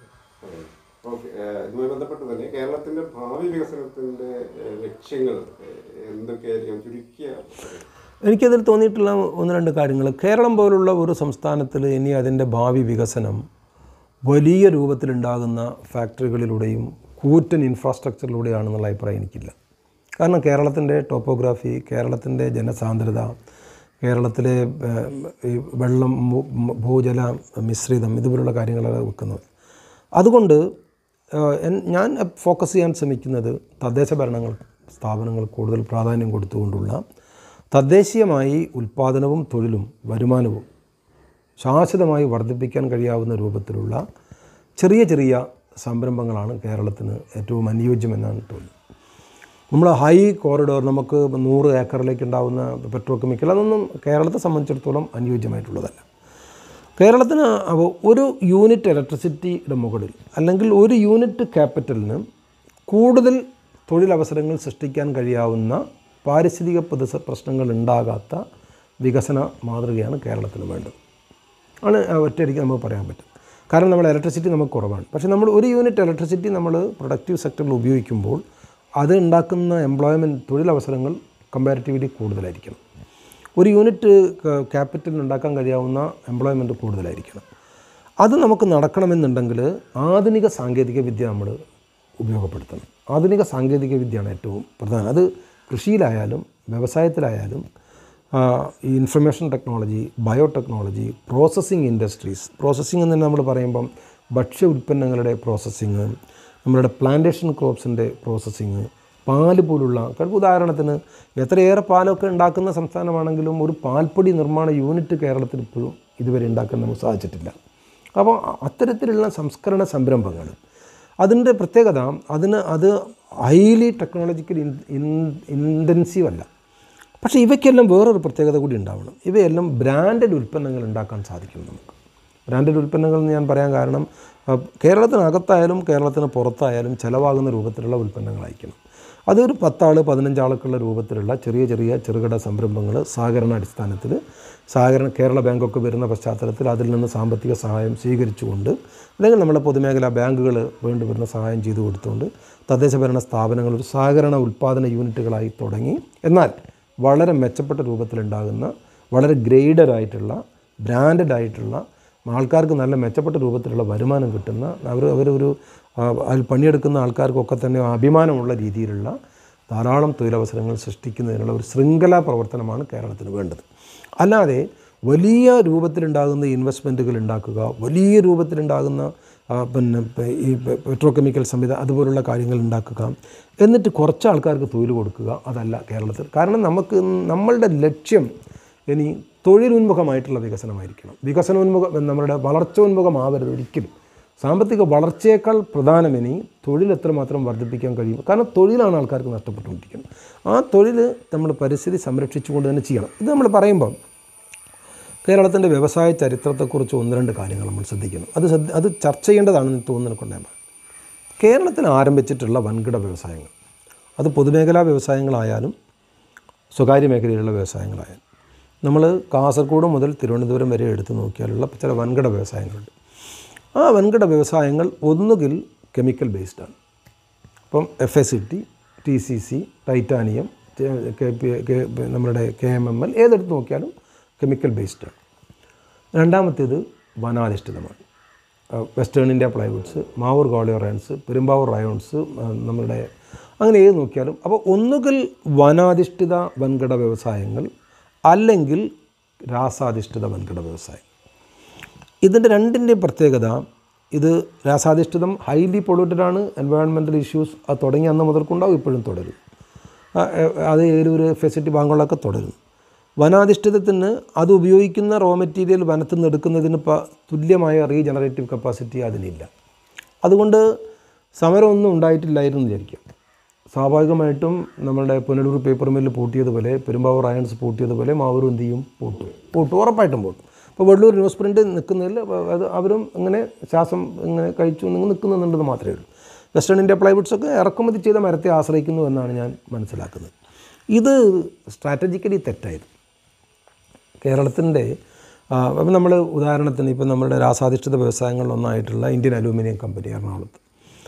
ഓക്കെ ഇതുമായി ബന്ധപ്പെട്ട് തന്നെ കേരളത്തിന്റെ ഭാവി വികസനത്തിന്റെ ഏഹ്, ലക്ഷ്യങ്ങൾ ഏഹ്, എന്തൊക്കെയായിരിക്കും ചുരുക്കിയ എനിക്കതിൽ തോന്നിയിട്ടുള്ള ഒന്ന് രണ്ട് കാര്യങ്ങൾ കേരളം പോലുള്ള ഒരു സംസ്ഥാനത്തിൽ ഇനി അതിൻ്റെ ഭാവി വികസനം വലിയ രൂപത്തിലുണ്ടാകുന്ന ഫാക്ടറികളിലൂടെയും കൂറ്റൻ ഇൻഫ്രാസ്ട്രക്ചറിലൂടെയാണെന്നുള്ള അഭിപ്രായം എനിക്കില്ല കാരണം കേരളത്തിൻ്റെ ടോപ്പോഗ്രാഫി കേരളത്തിൻ്റെ ജനസാന്ദ്രത കേരളത്തിലെ ഏഹ്, ഈ വെള്ളം മു- മു- ഭൂജല മിശ്രിതം ഇതുപോലുള്ള കാര്യങ്ങളാണ് വെക്കുന്നത് അതുകൊണ്ട് ഏഹ്, എൻ- ഞാൻ ഫോക്കസ് ചെയ്യാൻ ശ്രമിക്കുന്നത് തദ്ദേശ ഭരണങ്ങൾ സ്ഥാപനങ്ങൾ കൂടുതൽ പ്രാധാന്യം കൊടുത്തുകൊണ്ടുള്ള തദ്ദേശീയമായി ഉൽപ്പാദനവും തൊഴിലും വരുമാനവും ശാശ്വതമായി വർദ്ധിപ്പിക്കാൻ കഴിയാവുന്ന രൂപത്തിലുള്ള ചെറിയ ചെറിയ സംരംഭങ്ങളാണ് കേരളത്തിന് ഏറ്റവും അനുയോജ്യമെന്നാണ് തോന്നുന്നത് നമ്മൾ ഹൈ കോറിഡോർ നമുക്ക് നൂറ് ഏക്കറിലേക്ക് ഉണ്ടാകുന്ന പെട്രോ കെമിക്കൽ അതൊന്നും കേരളത്തെ സംബന്ധിച്ചിടത്തോളം അനുയോജ്യമായിട്ടുള്ളതല്ല കേരളത്തിന് അപ്പോൾ ഒരു യൂണിറ്റ് ഇലക്ട്രിസിറ്റിയുടെ മുകളിൽ അല്ലെങ്കിൽ ഒരു യൂണിറ്റ് ക്യാപിറ്റലിന് കൂടുതൽ തൊഴിലവസരങ്ങൾ സൃഷ്ടിക്കാൻ കഴിയാവുന്ന പാരിസ്ഥിതിക പ്രതിസ പ്രശ്നങ്ങൾ ഉണ്ടാകാത്ത വികസന മാതൃകയാണ് കേരളത്തിന് വേണ്ടത് ആണ് ആ ഒറ്റയടിക്ക് നമുക്ക് പറയാൻ പറ്റും കാരണം നമ്മൾ ഇലക്ട്രിസിറ്റി നമുക്ക് കുറവാണ് പക്ഷേ നമ്മൾ ഒരു യൂണിറ്റ് ഇലക്ട്രിസിറ്റി നമ്മൾ പ്രൊഡക്റ്റീവ് സെക്ടറിൽ ഉപയോഗിക്കുമ്പോൾ അത് ഉണ്ടാക്കുന്ന എംപ്ലോയ്മെൻറ്റ് തൊഴിലവസരങ്ങൾ കമ്പാരിറ്റീവ്ലി കൂടുതലായിരിക്കണം ഒരു യൂണിറ്റ് ക്യാപിറ്റലിന് ഉണ്ടാക്കാൻ കഴിയാവുന്ന എംപ്ലോയ്മെൻറ്റ് കൂടുതലായിരിക്കണം അത് നമുക്ക് നടക്കണമെന്നുണ്ടെങ്കിൽ ആധുനിക സാങ്കേതിക വിദ്യ നമ്മൾ ഉപയോഗപ്പെടുത്തണം ആധുനിക സാങ്കേതിക വിദ്യയാണ് ഏറ്റവും പ്രധാനം അത് കൃഷിയിലായാലും വ്യവസായത്തിലായാലും ആ, ഈ information technology biotechnology processing industries processing എന്ന് നമ്മൾ പറയുമ്പം ഭക്ഷ്യ ഉൽപ്പന്നങ്ങളുടെ പ്രോസസ്സിങ് നമ്മളുടെ പ്ലാന്റേഷൻ ക്രോപ്സിൻ്റെ പ്രോസസ്സിങ് പാല് പോലുള്ള കാരണം ഉദാഹരണത്തിന് എത്രയേറെ പാലൊക്കെ ഉണ്ടാക്കുന്ന സംസ്ഥാനമാണെങ്കിലും ഒരു പാൽപ്പൊടി നിർമ്മാണ യൂണിറ്റ് കേരളത്തിൽ ഇപ്പോഴും ഇതുവരെ ഉണ്ടാക്കാൻ നമുക്ക് സാധിച്ചിട്ടില്ല അപ്പോൾ അത്തരത്തിലുള്ള സംസ്കരണ സംരംഭങ്ങൾ അതിൻ്റെ പ്രത്യേകത അതിന് അത് ഹൈലി ടെക്നോളജിക്കൽ ഇൻ ഇൻറ്റൻസീവ് അല്ല പക്ഷേ ഇവയ്ക്കെല്ലാം വേറൊരു പ്രത്യേകത കൂടി ഉണ്ടാവണം ഇവയെല്ലാം ബ്രാൻഡഡ് ഉൽപ്പന്നങ്ങൾ ഉണ്ടാക്കാൻ സാധിക്കും നമുക്ക് ബ്രാൻഡഡ് ഉൽപ്പന്നങ്ങൾ എന്ന് ഞാൻ പറയാൻ കാരണം ആ, കേരളത്തിനകത്തായാലും കേരളത്തിന് പുറത്തായാലും ചിലവാകുന്ന രൂപത്തിലുള്ള ഉൽപ്പന്നങ്ങളായിരിക്കണം അതൊരു പത്താൾ പതിനഞ്ചാൾക്കുള്ള രൂപത്തിലുള്ള ചെറിയ ചെറിയ ചെറുകിട സംരംഭങ്ങൾ സഹകരണ അടിസ്ഥാനത്തിൽ സഹകരണ കേരള ബാങ്കൊക്കെ വരുന്ന പശ്ചാത്തലത്തിൽ അതിൽ നിന്ന് സാമ്പത്തിക സഹായം സ്വീകരിച്ചുകൊണ്ട് അല്ലെങ്കിൽ നമ്മുടെ പൊതുമേഖലാ ബാങ്കുകൾ വേണ്ടി വരുന്ന സഹായം ചെയ്തു കൊടുത്തുകൊണ്ട് തദ്ദേശ ഭരണ സ്ഥാപനങ്ങൾ ഒരു സഹകരണ ഉൽപ്പാദന യൂണിറ്റുകളായി തുടങ്ങി എന്നാൽ വളരെ മെച്ചപ്പെട്ട രൂപത്തിലുണ്ടാകുന്ന വളരെ ഗ്രേഡഡ് ആയിട്ടുള്ള ബ്രാൻഡഡ് ആയിട്ടുള്ള ആൾക്കാർക്ക് നല്ല മെച്ചപ്പെട്ട രൂപത്തിലുള്ള വരുമാനം കിട്ടുന്ന അവർ അവരൊരു ആ, അതിൽ പണിയെടുക്കുന്ന ആൾക്കാർക്കൊക്കെ തന്നെ അഭിമാനമുള്ള രീതിയിലുള്ള ധാരാളം തൊഴിലവസരങ്ങൾ സൃഷ്ടിക്കുന്നതിനുള്ള ഒരു ശൃംഖലാ പ്രവർത്തനമാണ് കേരളത്തിന് വേണ്ടത് അല്ലാതെ വലിയ രൂപത്തിലുണ്ടാകുന്ന ഇൻവെസ്റ്റ്മെൻറ്റുകൾ ഉണ്ടാക്കുക വലിയ രൂപത്തിലുണ്ടാകുന്ന ആ, പിന്നെ പ- ഈ പെട്രോ കെമിക്കൽ സംവിധാനം അതുപോലുള്ള കാര്യങ്ങൾ ഉണ്ടാക്കുക എന്നിട്ട് കുറച്ച് ആൾക്കാർക്ക് തൊഴിൽ കൊടുക്കുക അതല്ല കേരളത്തിൽ കാരണം നമുക്ക് നമ്മളുടെ ലക്ഷ്യം ഇനി തൊഴിലുന്മുഖമായിട്ടുള്ള വികസനമായിരിക്കണം വികസനോന്മുഖം നമ്മുടെ വളർച്ചോന്മുഖമാവരുത് ഒരിക്കലും സാമ്പത്തിക വളർച്ചയേക്കാൾ പ്രധാനം ഇനി തൊഴിൽ എത്രമാത്രം വർദ്ധിപ്പിക്കാൻ കഴിയും കാരണം തൊഴിലാണ് ആൾക്കാർക്ക് നഷ്ടപ്പെട്ടുകൊണ്ടിരിക്കുന്നത് ആ തൊഴിൽ നമ്മൾ പരിസ്ഥിതി സംരക്ഷിച്ചുകൊണ്ട് തന്നെ ചെയ്യണം ഇത് നമ്മൾ പറയുമ്പം കേരളത്തിൻ്റെ വ്യവസായ ചരിത്രത്തെക്കുറിച്ച് ഒന്ന് രണ്ട് കാര്യങ്ങൾ നമ്മൾ ശ്രദ്ധിക്കണം അത് ശ്രദ്ധ അത് ചർച്ച ചെയ്യേണ്ടതാണെന്ന് എനിക്ക് തോന്നുന്നു കൊണ്ട് ഞാൻ പറയാം കേരളത്തിൽ ആരംഭിച്ചിട്ടുള്ള വൻകിട വ്യവസായങ്ങൾ അത് പൊതുമേഖലാ വ്യവസായങ്ങളായാലും സ്വകാര്യ മേഖലയിലുള്ള വ്യവസായങ്ങളായാലും നമ്മൾ കാസർഗോഡ് മുതൽ തിരുവനന്തപുരം വരെ എടുത്തു നോക്കിയാലുള്ള ചില വൻകിട വ്യവസായങ്ങളുണ്ട് ആ വൻകിട വ്യവസായങ്ങൾ ഒന്നുകിൽ കെമിക്കൽ ബേസ്ഡാണ് ഇപ്പം F S C T T C C titanium K P K നമ്മുടെ കെ എം എം എൽ ഏതെടുത്ത് നോക്കിയാലും കെമിക്കൽ ബേസ്ഡാണ് രണ്ടാമത്തേത് വനാധിഷ്ഠിതമാണ് ആ, western India plywoods Mavoor Gwalior rayons Perumbavoor rayons ആ, നമ്മളുടെ അങ്ങനെ ഏത് നോക്കിയാലും അപ്പോൾ ഒന്നുകിൽ വനാധിഷ്ഠിത വൻകിട വ്യവസായങ്ങൾ അല്ലെങ്കിൽ രാസാധിഷ്ഠിത വൻകിട വ്യവസായം ഇതിൻ്റെ രണ്ടിൻ്റെയും പ്രത്യേകത ഇത് രാസാധിഷ്ഠിതം ഹൈലി പൊള്യൂട്ടഡ് ആണ് എൻവയോൺമെൻറ്റൽ ഇഷ്യൂസ് അത് തുടങ്ങി അന്ന് മുതൽക്കുണ്ടാവും ഇപ്പോഴും തുടരും ആ, എ, അത് ഏലൂർ ഫെസിലിറ്റി ബാങ്കുകളൊക്കെ തുടരും വനാധിഷ്ഠിതത്തിന് അത് ഉപയോഗിക്കുന്ന റോ മെറ്റീരിയൽ വനത്തിൽ നിന്ന് എടുക്കുന്നതിന് പ തുല്യമായ റീജനറേറ്റീവ് കപ്പാസിറ്റി അതിനില്ല അതുകൊണ്ട് സമരമൊന്നും ഉണ്ടായിട്ടില്ലായിരുന്നു എന്ന് വിചാരിക്കാം സ്വാഭാവികമായിട്ടും നമ്മളുടെ പുനലൂർ പേപ്പർ മില്ല് പൂട്ടിയതുപോലെ പെരുമ്പാവൂർ അയൺസ് പൂട്ടിയതുപോലെ മാവൂർ എന്ത് ചെയ്യും പൂട്ടും പൂട്ടും ഉറപ്പായിട്ടും പൂട്ടും ഇപ്പോൾ വെള്ളൂർ ന്യൂസ് പ്രിൻ്റ് നിൽക്കുന്നതിൽ അത് അവരും ഇങ്ങനെ ശ്വാസം ഇങ്ങനെ കഴിച്ചു നിങ്ങൾ നിൽക്കുന്നുണ്ടെന്ന് മാത്രമേ ഉള്ളൂ വെസ്റ്റേൺ ഇന്ത്യ പ്ലൈവുഡ്സ് ഒക്കെ ഇറക്കുമതി ചെയ്ത മരത്തെ ആശ്രയിക്കുന്നു എന്നാണ് ഞാൻ മനസ്സിലാക്കുന്നത് ഇത് സ്ട്രാറ്റജിക്കലി തെറ്റായിരുന്നു കേരളത്തിൻ്റെ അപ്പം നമ്മൾ ഉദാഹരണത്തിന് ഇപ്പം നമ്മുടെ രാസാധിഷ്ഠിത വ്യവസായങ്ങളിലൊന്നായിട്ടുള്ള ഇന്ത്യൻ അലൂമിനിയം കമ്പനി എറണാകുളത്ത്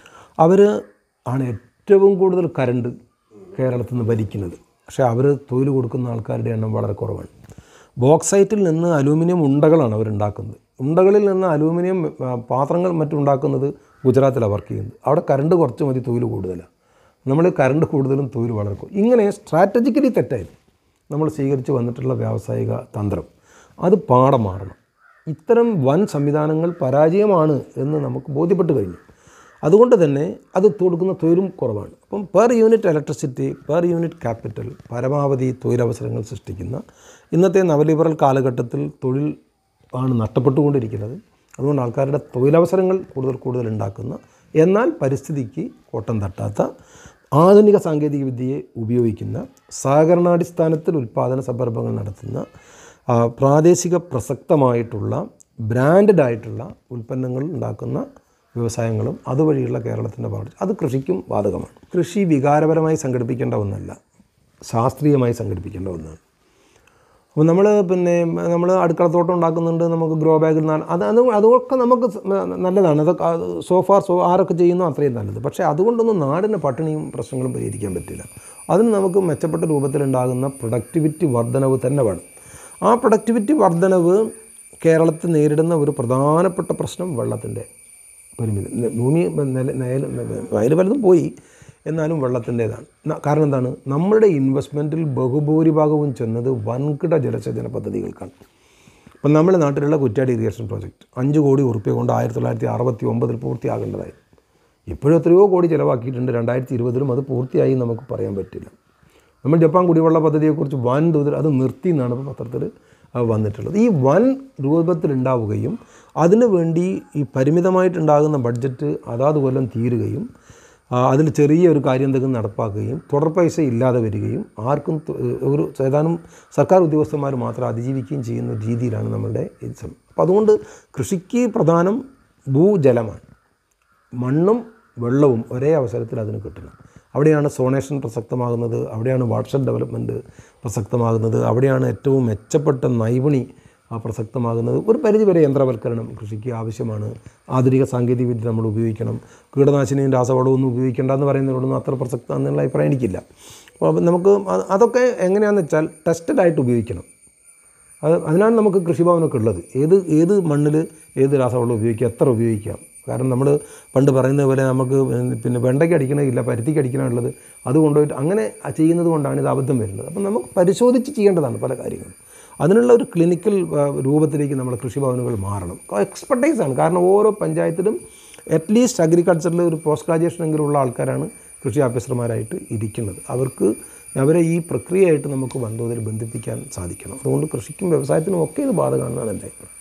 അവർ ആണ് ഏറ്റവും കൂടുതൽ കരണ്ട് കേരളത്തിൽ നിന്ന് ഭരിക്കുന്നത് പക്ഷേ അവർ തൊഴിൽ കൊടുക്കുന്ന ആൾക്കാരുടെ എണ്ണം വളരെ കുറവാണ് ബോക്സൈറ്റിൽ നിന്ന് അലൂമിനിയം ഉണ്ടകളാണ് അവരുണ്ടാക്കുന്നത് ഉണ്ടകളിൽ നിന്ന് അലൂമിനിയം ആ, പാത്രങ്ങൾ മറ്റും ഉണ്ടാക്കുന്നത് ഗുജറാത്തിലാണ് വർക്ക് ചെയ്യുന്നത് അവിടെ കരണ്ട് കുറച്ച് മതി തൊഴിൽ കൂടുതലാണ് നമ്മൾ കരണ്ട് കൂടുതലും തൊഴിൽ വളരെ കുറവ് ഇങ്ങനെ സ്ട്രാറ്റജിക്കലി തെറ്റായിരുന്നു നമ്മൾ സ്വീകരിച്ച് വന്നിട്ടുള്ള വ്യാവസായിക തന്ത്രം അത് പാഠം മാറണം ഇത്തരം വൻ സംവിധാനങ്ങൾ പരാജയമാണ് എന്ന് നമുക്ക് ബോധ്യപ്പെട്ട് കഴിഞ്ഞു അതുകൊണ്ട് തന്നെ അത് കൊടുക്കുന്ന തൊഴിലും കുറവാണ് അപ്പം per unit electricity per unit capital പരമാവധി തൊഴിലവസരങ്ങൾ സൃഷ്ടിക്കുന്ന ഇന്നത്തെ നവലിബറൽ കാലഘട്ടത്തിൽ തൊഴിൽ ആണ് നഷ്ടപ്പെട്ടുകൊണ്ടിരിക്കുന്നത് അതുകൊണ്ട് ആൾക്കാരുടെ തൊഴിലവസരങ്ങൾ കൂടുതൽ കൂടുതൽ ഉണ്ടാക്കുന്ന എന്നാൽ പരിസ്ഥിതിക്ക് കോട്ടം തട്ടാത്ത ആധുനിക സാങ്കേതിക വിദ്യയെ ഉപയോഗിക്കുന്ന സഹകരണാടിസ്ഥാനത്തിൽ ഉൽപ്പാദന സംരംഭങ്ങൾ നടത്തുന്ന ആ, പ്രാദേശിക പ്രസക്തമായിട്ടുള്ള ബ്രാൻഡഡ് ആയിട്ടുള്ള ഉൽപ്പന്നങ്ങൾ ഉണ്ടാക്കുന്ന വ്യവസായങ്ങളും അതുവഴിയുള്ള കേരളത്തിൻ്റെ വളർച്ച അത് കൃഷിക്കും ബാധകമാണ് കൃഷി വികാരപരമായി സംഘടിപ്പിക്കേണ്ട ഒന്നല്ല ശാസ്ത്രീയമായി സംഘടിപ്പിക്കേണ്ട ഒന്നാണ് അപ്പോൾ നമ്മൾ പിന്നെ നമ്മൾ അടുക്കളത്തോട്ടം ഉണ്ടാക്കുന്നുണ്ട് നമുക്ക് ഗ്രോ ബാഗിൽ നാ- അത് അത് അതൊക്കെ നമുക്ക് സ- നല്ലതാണ് അതൊക്കെ സോ ഫാർ സോ ആരൊക്കെ ചെയ്യുന്നു അത്രയും നല്ലത് പക്ഷേ അതുകൊണ്ടൊന്നും നാടിന് പട്ടിണിയും പ്രശ്നങ്ങളും പരിഹരിക്കാൻ പറ്റില്ല അതിന് നമുക്ക് മെച്ചപ്പെട്ട രൂപത്തിലുണ്ടാകുന്ന പ്രൊഡക്ടിവിറ്റി വർധനവ് തന്നെ വേണം ആ പ്രൊഡക്ടിവിറ്റി വർധനവ് കേരളത്തിൽ നേരിടുന്ന ഒരു പ്രധാനപ്പെട്ട പ്രശ്നം വെള്ളത്തിൻ്റെ പരിമിതി ന- ഭൂമി നില നില വയൽ പലതും പോയി എന്നാലും വെള്ളത്തിൻ്റേതാണ് ന- കാരണം എന്താണ് നമ്മളുടെ ഇൻവെസ്റ്റ്മെൻറ്റിൽ ബഹുഭൂരിഭാഗവും ചെന്നത് വൻകിട ജലസേചന പദ്ധതികൾക്കാണ് ഇപ്പം നമ്മുടെ നാട്ടിലുള്ള കുറ്റാടി ഇറിഗേഷൻ പ്രോജക്റ്റ് അഞ്ച് കോടി ഉറുപ്പ്യ കൊണ്ട് ആയിരത്തി തൊള്ളായിരത്തി അറുപത്തി ഒമ്പതിൽ പൂർത്തിയാകേണ്ടതായി ഇപ്പോഴും എത്രയോ കോടി ചിലവാക്കിയിട്ടുണ്ട് രണ്ടായിരത്തി ഇരുപതിലും അത് പൂർത്തിയായി നമുക്ക് പറയാൻ പറ്റില്ല നമ്മൾ ജപ്പാൻ കുടിവെള്ള പദ്ധതിയെക്കുറിച്ച് വൻ തോതിൽ അത് നിർത്തി എന്നാണ് ഇപ്പോൾ പത്രത്തിൽ ആ, വന്നിട്ടുള്ളത് ഈ വൻ രൂപത്തിലുണ്ടാവുകയും അതിനു വേണ്ടി ഈ പരിമിതമായിട്ടുണ്ടാകുന്ന ബഡ്ജറ്റ് അതാത് കൊല്ലം തീരുകയും ആ, അതിൽ ചെറിയ ഒരു കാര്യം എന്തെങ്കിലും നടപ്പാക്കുകയും തുടർ പൈസ ഇല്ലാതെ വരികയും ആർക്കും ത- ഒരു ഏതാനും സർക്കാർ ഉദ്യോഗസ്ഥന്മാർ മാത്രം അതിജീവിക്കുകയും ചെയ്യുന്ന രീതിയിലാണ് നമ്മുടെ ഇത് സം- അപ്പോൾ അതുകൊണ്ട് കൃഷിക്ക് പ്രധാനം ഭൂജലമാണ് മണ്ണും വെള്ളവും ഒരേ അവസരത്തിൽ അതിന് കിട്ടണം അവിടെയാണ് സോണേഷൻ പ്രസക്തമാകുന്നത് അവിടെയാണ് വാട്സപ്പ് ഡെവലപ്മെൻറ്റ് പ്രസക്തമാകുന്നത് അവിടെയാണ് ഏറ്റവും മെച്ചപ്പെട്ട നൈപുണി ആ പ്രസക്തമാകുന്നത് ഒരു പരിധിവരെ യന്ത്രവൽക്കരണം കൃഷിക്ക് ആവശ്യമാണ് ആധുനിക സാങ്കേതിക വിദ്യ നമ്മൾ ഉപയോഗിക്കണം കീടനാശിനിയും രാസവളവും ഒന്നും ഉപയോഗിക്കേണ്ട എന്ന് പറയുന്നതിനോടൊന്നും അത്ര പ്രസക്തം എന്നുള്ള അഭിപ്രായം എനിക്കില്ല അപ്പോൾ നമുക്ക് അത് അതൊക്കെ എങ്ങനെയാണെന്ന് വെച്ചാൽ ടെസ്റ്റഡ് ആയിട്ട് ഉപയോഗിക്കണം അത് അതിനാണ് നമുക്ക് കൃഷിഭവനൊക്കെ ഉള്ളത് ഏത് ഏത് മണ്ണിൽ ഏത് രാസവളം ഉപയോഗിക്കുക എത്ര ഉപയോഗിക്കാം കാരണം നമ്മൾ പണ്ട് പറയുന്നത് പോലെ നമുക്ക് പിന്നെ വെണ്ടയ്ക്ക് അടിക്കണമില്ല പരുത്തിക്ക് അടിക്കണമുള്ളത് അത് കൊണ്ടുപോയിട്ട് അങ്ങനെ ചെയ്യുന്നത് കൊണ്ടാണ് ഇത് അബദ്ധം വരുന്നത് അപ്പം നമുക്ക് പരിശോധിച്ച് ചെയ്യേണ്ടതാണ് പല കാര്യങ്ങളും അതിനുള്ള ഒരു ക്ലിനിക്കൽ ആ, രൂപത്തിലേക്ക് നമ്മുടെ കൃഷിഭവനുകൾ മാറണം എക്സ്പെർട്ടൈസാണ് കാരണം ഓരോ പഞ്ചായത്തിലും അറ്റ്ലീസ്റ്റ് അഗ്രികൾച്ചറിൽ ഒരു പോസ്റ്റ് ഗ്രാജുവേഷൻ എങ്കിലും ഉള്ള ആൾക്കാരാണ് കൃഷി ഓഫീസർമാരായിട്ട് ഇരിക്കുന്നത് അവർക്ക് അവരെ ഈ പ്രക്രിയയായിട്ട് നമുക്ക് വൻതോതിൽ ബന്ധിപ്പിക്കാൻ സാധിക്കണം അതുകൊണ്ട് കൃഷിക്കും വ്യവസായത്തിനും ഒക്കെ ഇത് ബാധകമാണെന്നാണ് എൻ്റെ അഭിപ്രായം